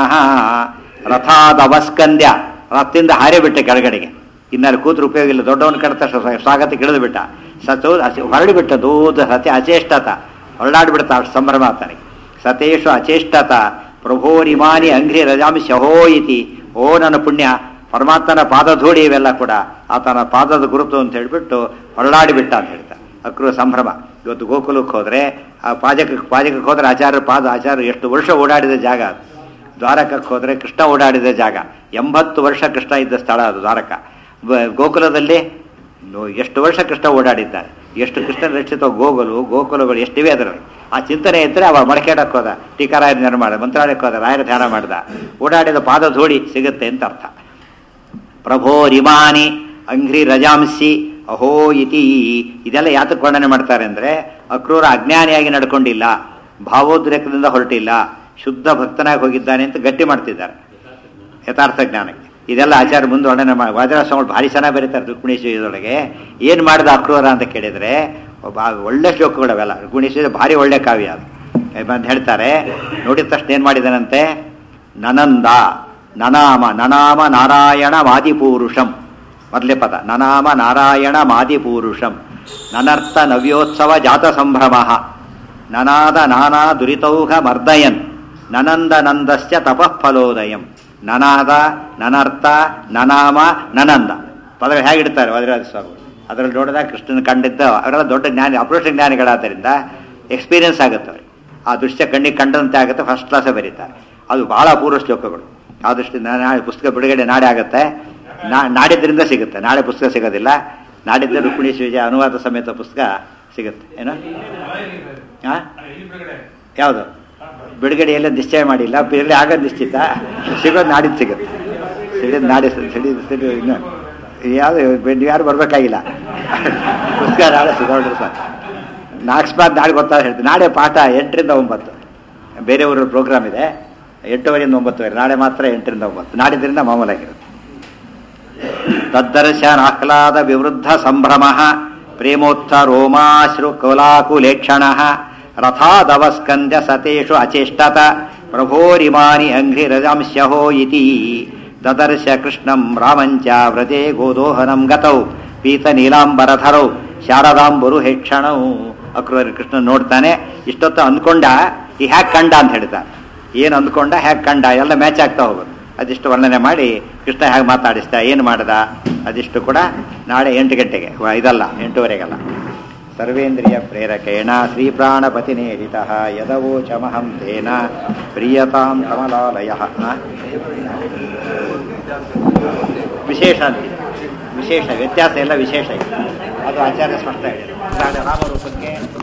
ರಥಾದವಸ್ಕಂದ್ಯ ರಥದಿಂದ ಹಾರೇ ಬಿಟ್ಟೆ ಕೆಳಗಡೆಗೆ ಇನ್ನಲ್ಲಿ ಕೂತ್ರು ಉಪಯೋಗ ಇಲ್ಲ ದೊಡ್ಡವನ ಕಡೆ ತಕ್ಷಣ ಸ್ವಾಗತ ಇಳಿದು ಬಿಟ್ಟ ಸತು ಹೊರಡಿಬಿಟ್ಟ ದೂದ ಸತ್ಯ ಅಚೇಷ್ಟತ ಹೊರಡಾಡ್ಬಿಡ್ತ ಅಷ್ಟು ಸಂಭ್ರಮ ಆತನಿಗೆ ಸತೇಶು ಅಚೇಷ್ಟತ ಪ್ರಭೋರಿಮಾನಿ ಅಂಘ್ರಿ ರಜಾಂಶಹೋ ಇತಿ ಓ ನನ್ನ ಪುಣ್ಯ ಪರಮಾತ್ಮನ ಪಾದಧೂಳಿ ಇವೆಲ್ಲ ಕೂಡ ಆತನ ಪಾದದ ಗುರುತು ಅಂತ ಹೇಳಿಬಿಟ್ಟು ಹೊರಡಾಡಿಬಿಟ್ಟ ಅಂತ ಹೇಳ್ತಾರೆ ಅಕ್ರೂ ಸಂಭ್ರಮ ಇವತ್ತು ಗೋಕುಲಕ್ಕೆ ಹೋದರೆ ಆ ಪಾಜಕಕ್ಕೆ ಪಾಜಕಕ್ಕೆ ಹೋದರೆ ಆಚಾರ್ಯ ಪಾದ ಆಚಾರ್ಯ ಎಷ್ಟು ವರ್ಷ ಓಡಾಡಿದ ಜಾಗ ಅದು ದ್ವಾರಕಕ್ಕೆ ಹೋದರೆ ಕೃಷ್ಣ ಓಡಾಡಿದ ಜಾಗ ಎಂಬತ್ತು ವರ್ಷ ಕೃಷ್ಣ ಇದ್ದ ಸ್ಥಳ ಅದು ದ್ವಾರಕ ಬ- ಗೋಕುಲದಲ್ಲಿ ನೋ- ಎಷ್ಟು ವರ್ಷ ಕೃಷ್ಣ ಓಡಾಡಿದ್ದಾರೆ ಎಷ್ಟು ಕೃಷ್ಣ ರಕ್ಷಿತ ಗೋಗುಲು ಗೋಕುಲಗಳು ಎಷ್ಟಿವೆ ಅದರಲ್ಲಿ ಆ ಚಿಂತನೆ ಇದ್ದರೆ ಅವ ಮಡಕೇಡಕ್ಕೆ ಹೋದ ಟೀಕಾರಾಯನ ಧ್ಯಾನ ಮಾಡ ಮಂತ್ರಾಲಯಕ್ಕೆ ಹೋದ ರಾಯರ ಧ್ಯಾನ ಮಾಡ್ದ ಓಡಾಡಿದ ಪಾದ ಧೂಳಿ ಸಿಗುತ್ತೆ ಅಂತ ಅರ್ಥ ಪ್ರಭೋರಿಮಾನಿ ಅಂಘ್ರಿ ರಜಾಂಸಿ ಅಹೋ ಇತಿ ಇದೆಲ್ಲ ಯಾತಕ್ಕೆ ವರ್ಣನೆ ಮಾಡ್ತಾರೆ ಅಂದರೆ ಅಕ್ರೂರ ಅಜ್ಞಾನಿಯಾಗಿ ನಡ್ಕೊಂಡಿಲ್ಲ ಭಾವೋದ್ರೇಕದಿಂದ ಹೊರಟಿಲ್ಲ ಶುದ್ಧ ಭಕ್ತನಾಗಿ ಹೋಗಿದ್ದಾನೆ ಅಂತ ಗಟ್ಟಿ ಮಾಡ್ತಿದ್ದಾರೆ ಯಥಾರ್ಥ ಜ್ಞಾನಕ್ಕೆ ಇದೆಲ್ಲ ಆಚಾರ್ಯ ಮುಂದೆ ವರ್ಣನೆ ಮಾಡಿ ವಾಜರಾಸ್ವಾಮಿಗಳು ಭಾರಿ ಚೆನ್ನಾಗಿ ಬರೀತಾರೆ ರುಕ್ಮಿಣೇಶ್ವರದೊಳಗೆ ಏನು ಮಾಡಿದ ಅಕ್ರೂರ ಅಂತ ಕೇಳಿದರೆ ಒಬ್ಬ ಒಳ್ಳೆ ಶ್ಲೋಕಗಳು ಅವೆಲ್ಲ ರುಕ್ಮಿಣೇಶ್ವರ ಭಾರಿ ಒಳ್ಳೆ ಕಾವ್ಯ ಅದು ಬಂದು ಹೇಳ್ತಾರೆ ನೋಡಿದ ತಕ್ಷಣ ಏನು ಮಾಡಿದನಂತೆ ನನಂದ ನನಾಮ ನನಾಮ ನಾರಾಯಣ ಮಾದಿಪೂರುಷಂ ಮೊದಲೇ ಪದ ನನಾಮ ನಾರಾಯಣ ಮಾದಿಪೂರುಷಂ ನನರ್ಥ ನವ್ಯೋತ್ಸವ ಜಾತ ಸಂಭ್ರಮ ನನಾದ ನಾನಾ ದುರಿತೌಘ ಮರ್ದಯನ್ ನನಂದ ನಂದಸ್ಯ ತಪಃಫಲೋದಯಂ ನನಾದ ನನರ್ಥ ನನಾಮ ನನಂದ ಪದಗಳು ಹೇಗಿಡ್ತಾರೆ ವಜ್ರಾಜ ಸ್ವಾಮಿಗಳು ಅದರಲ್ಲಿ ನೋಡಿದಾಗ ಕೃಷ್ಣನ ಕಂಡಿದ್ದ ಅವರೆಲ್ಲ ದೊಡ್ಡ ಜ್ಞಾನಿ ಅಪರೋಷ ಜ್ಞಾನಿಗಳಾದ್ದರಿಂದ ಎಕ್ಸ್ಪೀರಿಯನ್ಸ್ ಆಗುತ್ತೆ ಅವ್ರಿಗೆ ಆ ದೃಶ್ಯ ಕಣ್ಣಿಗೆ ಕಂಡಂತೆ ಆಗುತ್ತೆ ಫಸ್ಟ್ ಕ್ಲಾಸೇ ಬರೀತಾರೆ ಅದು ಬಹಳ ಅಪೂರ್ವ ಶ್ಲೋಕಗಳು ಆ ದೃಷ್ಟಿಯಿಂದ ನಾಳೆ ಪುಸ್ತಕ ಬಿಡುಗಡೆ ನಾಳೆ ಆಗುತ್ತೆ ನಾ- ನಾಡಿದ್ರಿಂದ ಸಿಗುತ್ತೆ ನಾಳೆ ಪುಸ್ತಕ ಸಿಗೋದಿಲ್ಲ ನಾಡಿದ್ದ ರುಕ್ಮಿಣೀಶ್ ವಿಜಯ ಅನುವಾದ ಸಮೇತ ಪುಸ್ತಕ ಸಿಗುತ್ತೆ ಏನು ಹಾಂ ಯಾವುದು ಬಿಡುಗಡೆ ಎಲ್ಲ ನಿಶ್ಚಯ ಮಾಡಿಲ್ಲ ಬಿಡುಗಡೆ ಆಗೋದು ನಿಶ್ಚಿತ ಸಿಗೋದು ನಾಡಿದ್ದು ಸಿಗುತ್ತೆ ಸಿಡಿದು ನಾಡಿ ಸಿಡಿ ಸಿಡಿ ಇನ್ನು ಯಾವುದು ನೀವು ಯಾರು ಬರಬೇಕಾಗಿಲ್ಲ ಪುಸ್ತಕ ನಾಳೆ ಸಿಗೋಳ್ರಿ ಸರ್ ಅಕಸ್ಮಾತ್ ನಾಳೆ ಗೊತ್ತಾಗ ಹೇಳ್ತೀನಿ ನಾಳೆ ಪಾಠ ಎಂಟರಿಂದ ಒಂಬತ್ತು ಬೇರೆ ಊರ ಪ್ರೋಗ್ರಾಮ್ ಇದೆ ಎಂಟುವರೆಯಿಂದ ಒಂಬತ್ತುವರೆ ನಾಳೆ ಮಾತ್ರ ಎಂಟರಿಂದ ಒಂಬತ್ತು ನಾಡಿದ್ರಿಂದ ಮಾಮೂಲಾಗಿರುತ್ತೆ ತದ್ದರ್ಶನ ಆಹ್ಲಾದ ವಿವೃದ್ಧ ಸಂಭ್ರಮ ಪ್ರೇಮೋತ್ಥ ರೋಮಾಶ್ರು ಕೋಲಾಕುಲೇಕ್ಷಣ ರಥಾದವಸ್ಕಂದ್ಯ ಸತೇಷು ಅಚೇಷ್ಟತ ಪ್ರಭೋರಿಮಾನಿ ಅಂಘ್ರಿ ರಜಾಂಶ್ಯಹೋ ಇತಿ ದದರ್ಶ ಕೃಷ್ಣಂ ರಾಮಂಚ ವ್ರಜೇ ಗೋದೋಹನಂ ಗತೌ ಪೀತ ನೀಲಾಂಬರಧರೌ ಶಾರದಾಂಬರು ಹೇಕ್ಷಣೌ ಅಕ್ರೂರಿ ಕೃಷ್ಣ ನೋಡ್ತಾನೆ ಇಷ್ಟೊತ್ತು ಅಂದ್ಕೊಂಡ ಈ ಹ್ಯಾಕ್ ಕಂಡ ಅಂತ ಹೇಳ್ತಾರೆ ಏನು ಅಂದ್ಕೊಂಡ ಹ್ಯಾಕ್ ಕಂಡ ಎಲ್ಲ ಮ್ಯಾಚ್ ಆಗ್ತಾ ಹೋಗೋದು ಅದಿಷ್ಟು ವರ್ಣನೆ ಮಾಡಿ ಕೃಷ್ಣ ಹೇಗೆ ಮಾತಾಡಿಸ್ತಾ ಏನು ಮಾಡ್ದ ಅದಿಷ್ಟು ಕೂಡ ನಾಳೆ ಎಂಟು ಗಂಟೆಗೆ ವ- ಇದಲ್ಲ ಎಂಟೂವರೆಗಲ್ಲ ಸರ್ವೇಂದ್ರಿಯ ಪ್ರೇರಕೇಣ ಶ್ರೀ ಪ್ರಾಣಪತಿನೇರಿತ ಯದವೋಚಮಹಂ ತೇನ ಪ್ರಿಯತಾಂ ಕಮಲಾಲಯ ವಿಶೇಷ ಅಂತಿದೆ ವಿಶೇಷ ವ್ಯತ್ಯಾಸ ಎಲ್ಲ ವಿಶೇಷ ಇದೆ ಅದು ಆಚಾರ್ಯ ಸ್ಪಷ್ಟ ಹೇಳಿದೆ ನಾಳೆ ರಾಮರೂಪಕ್ಕೆ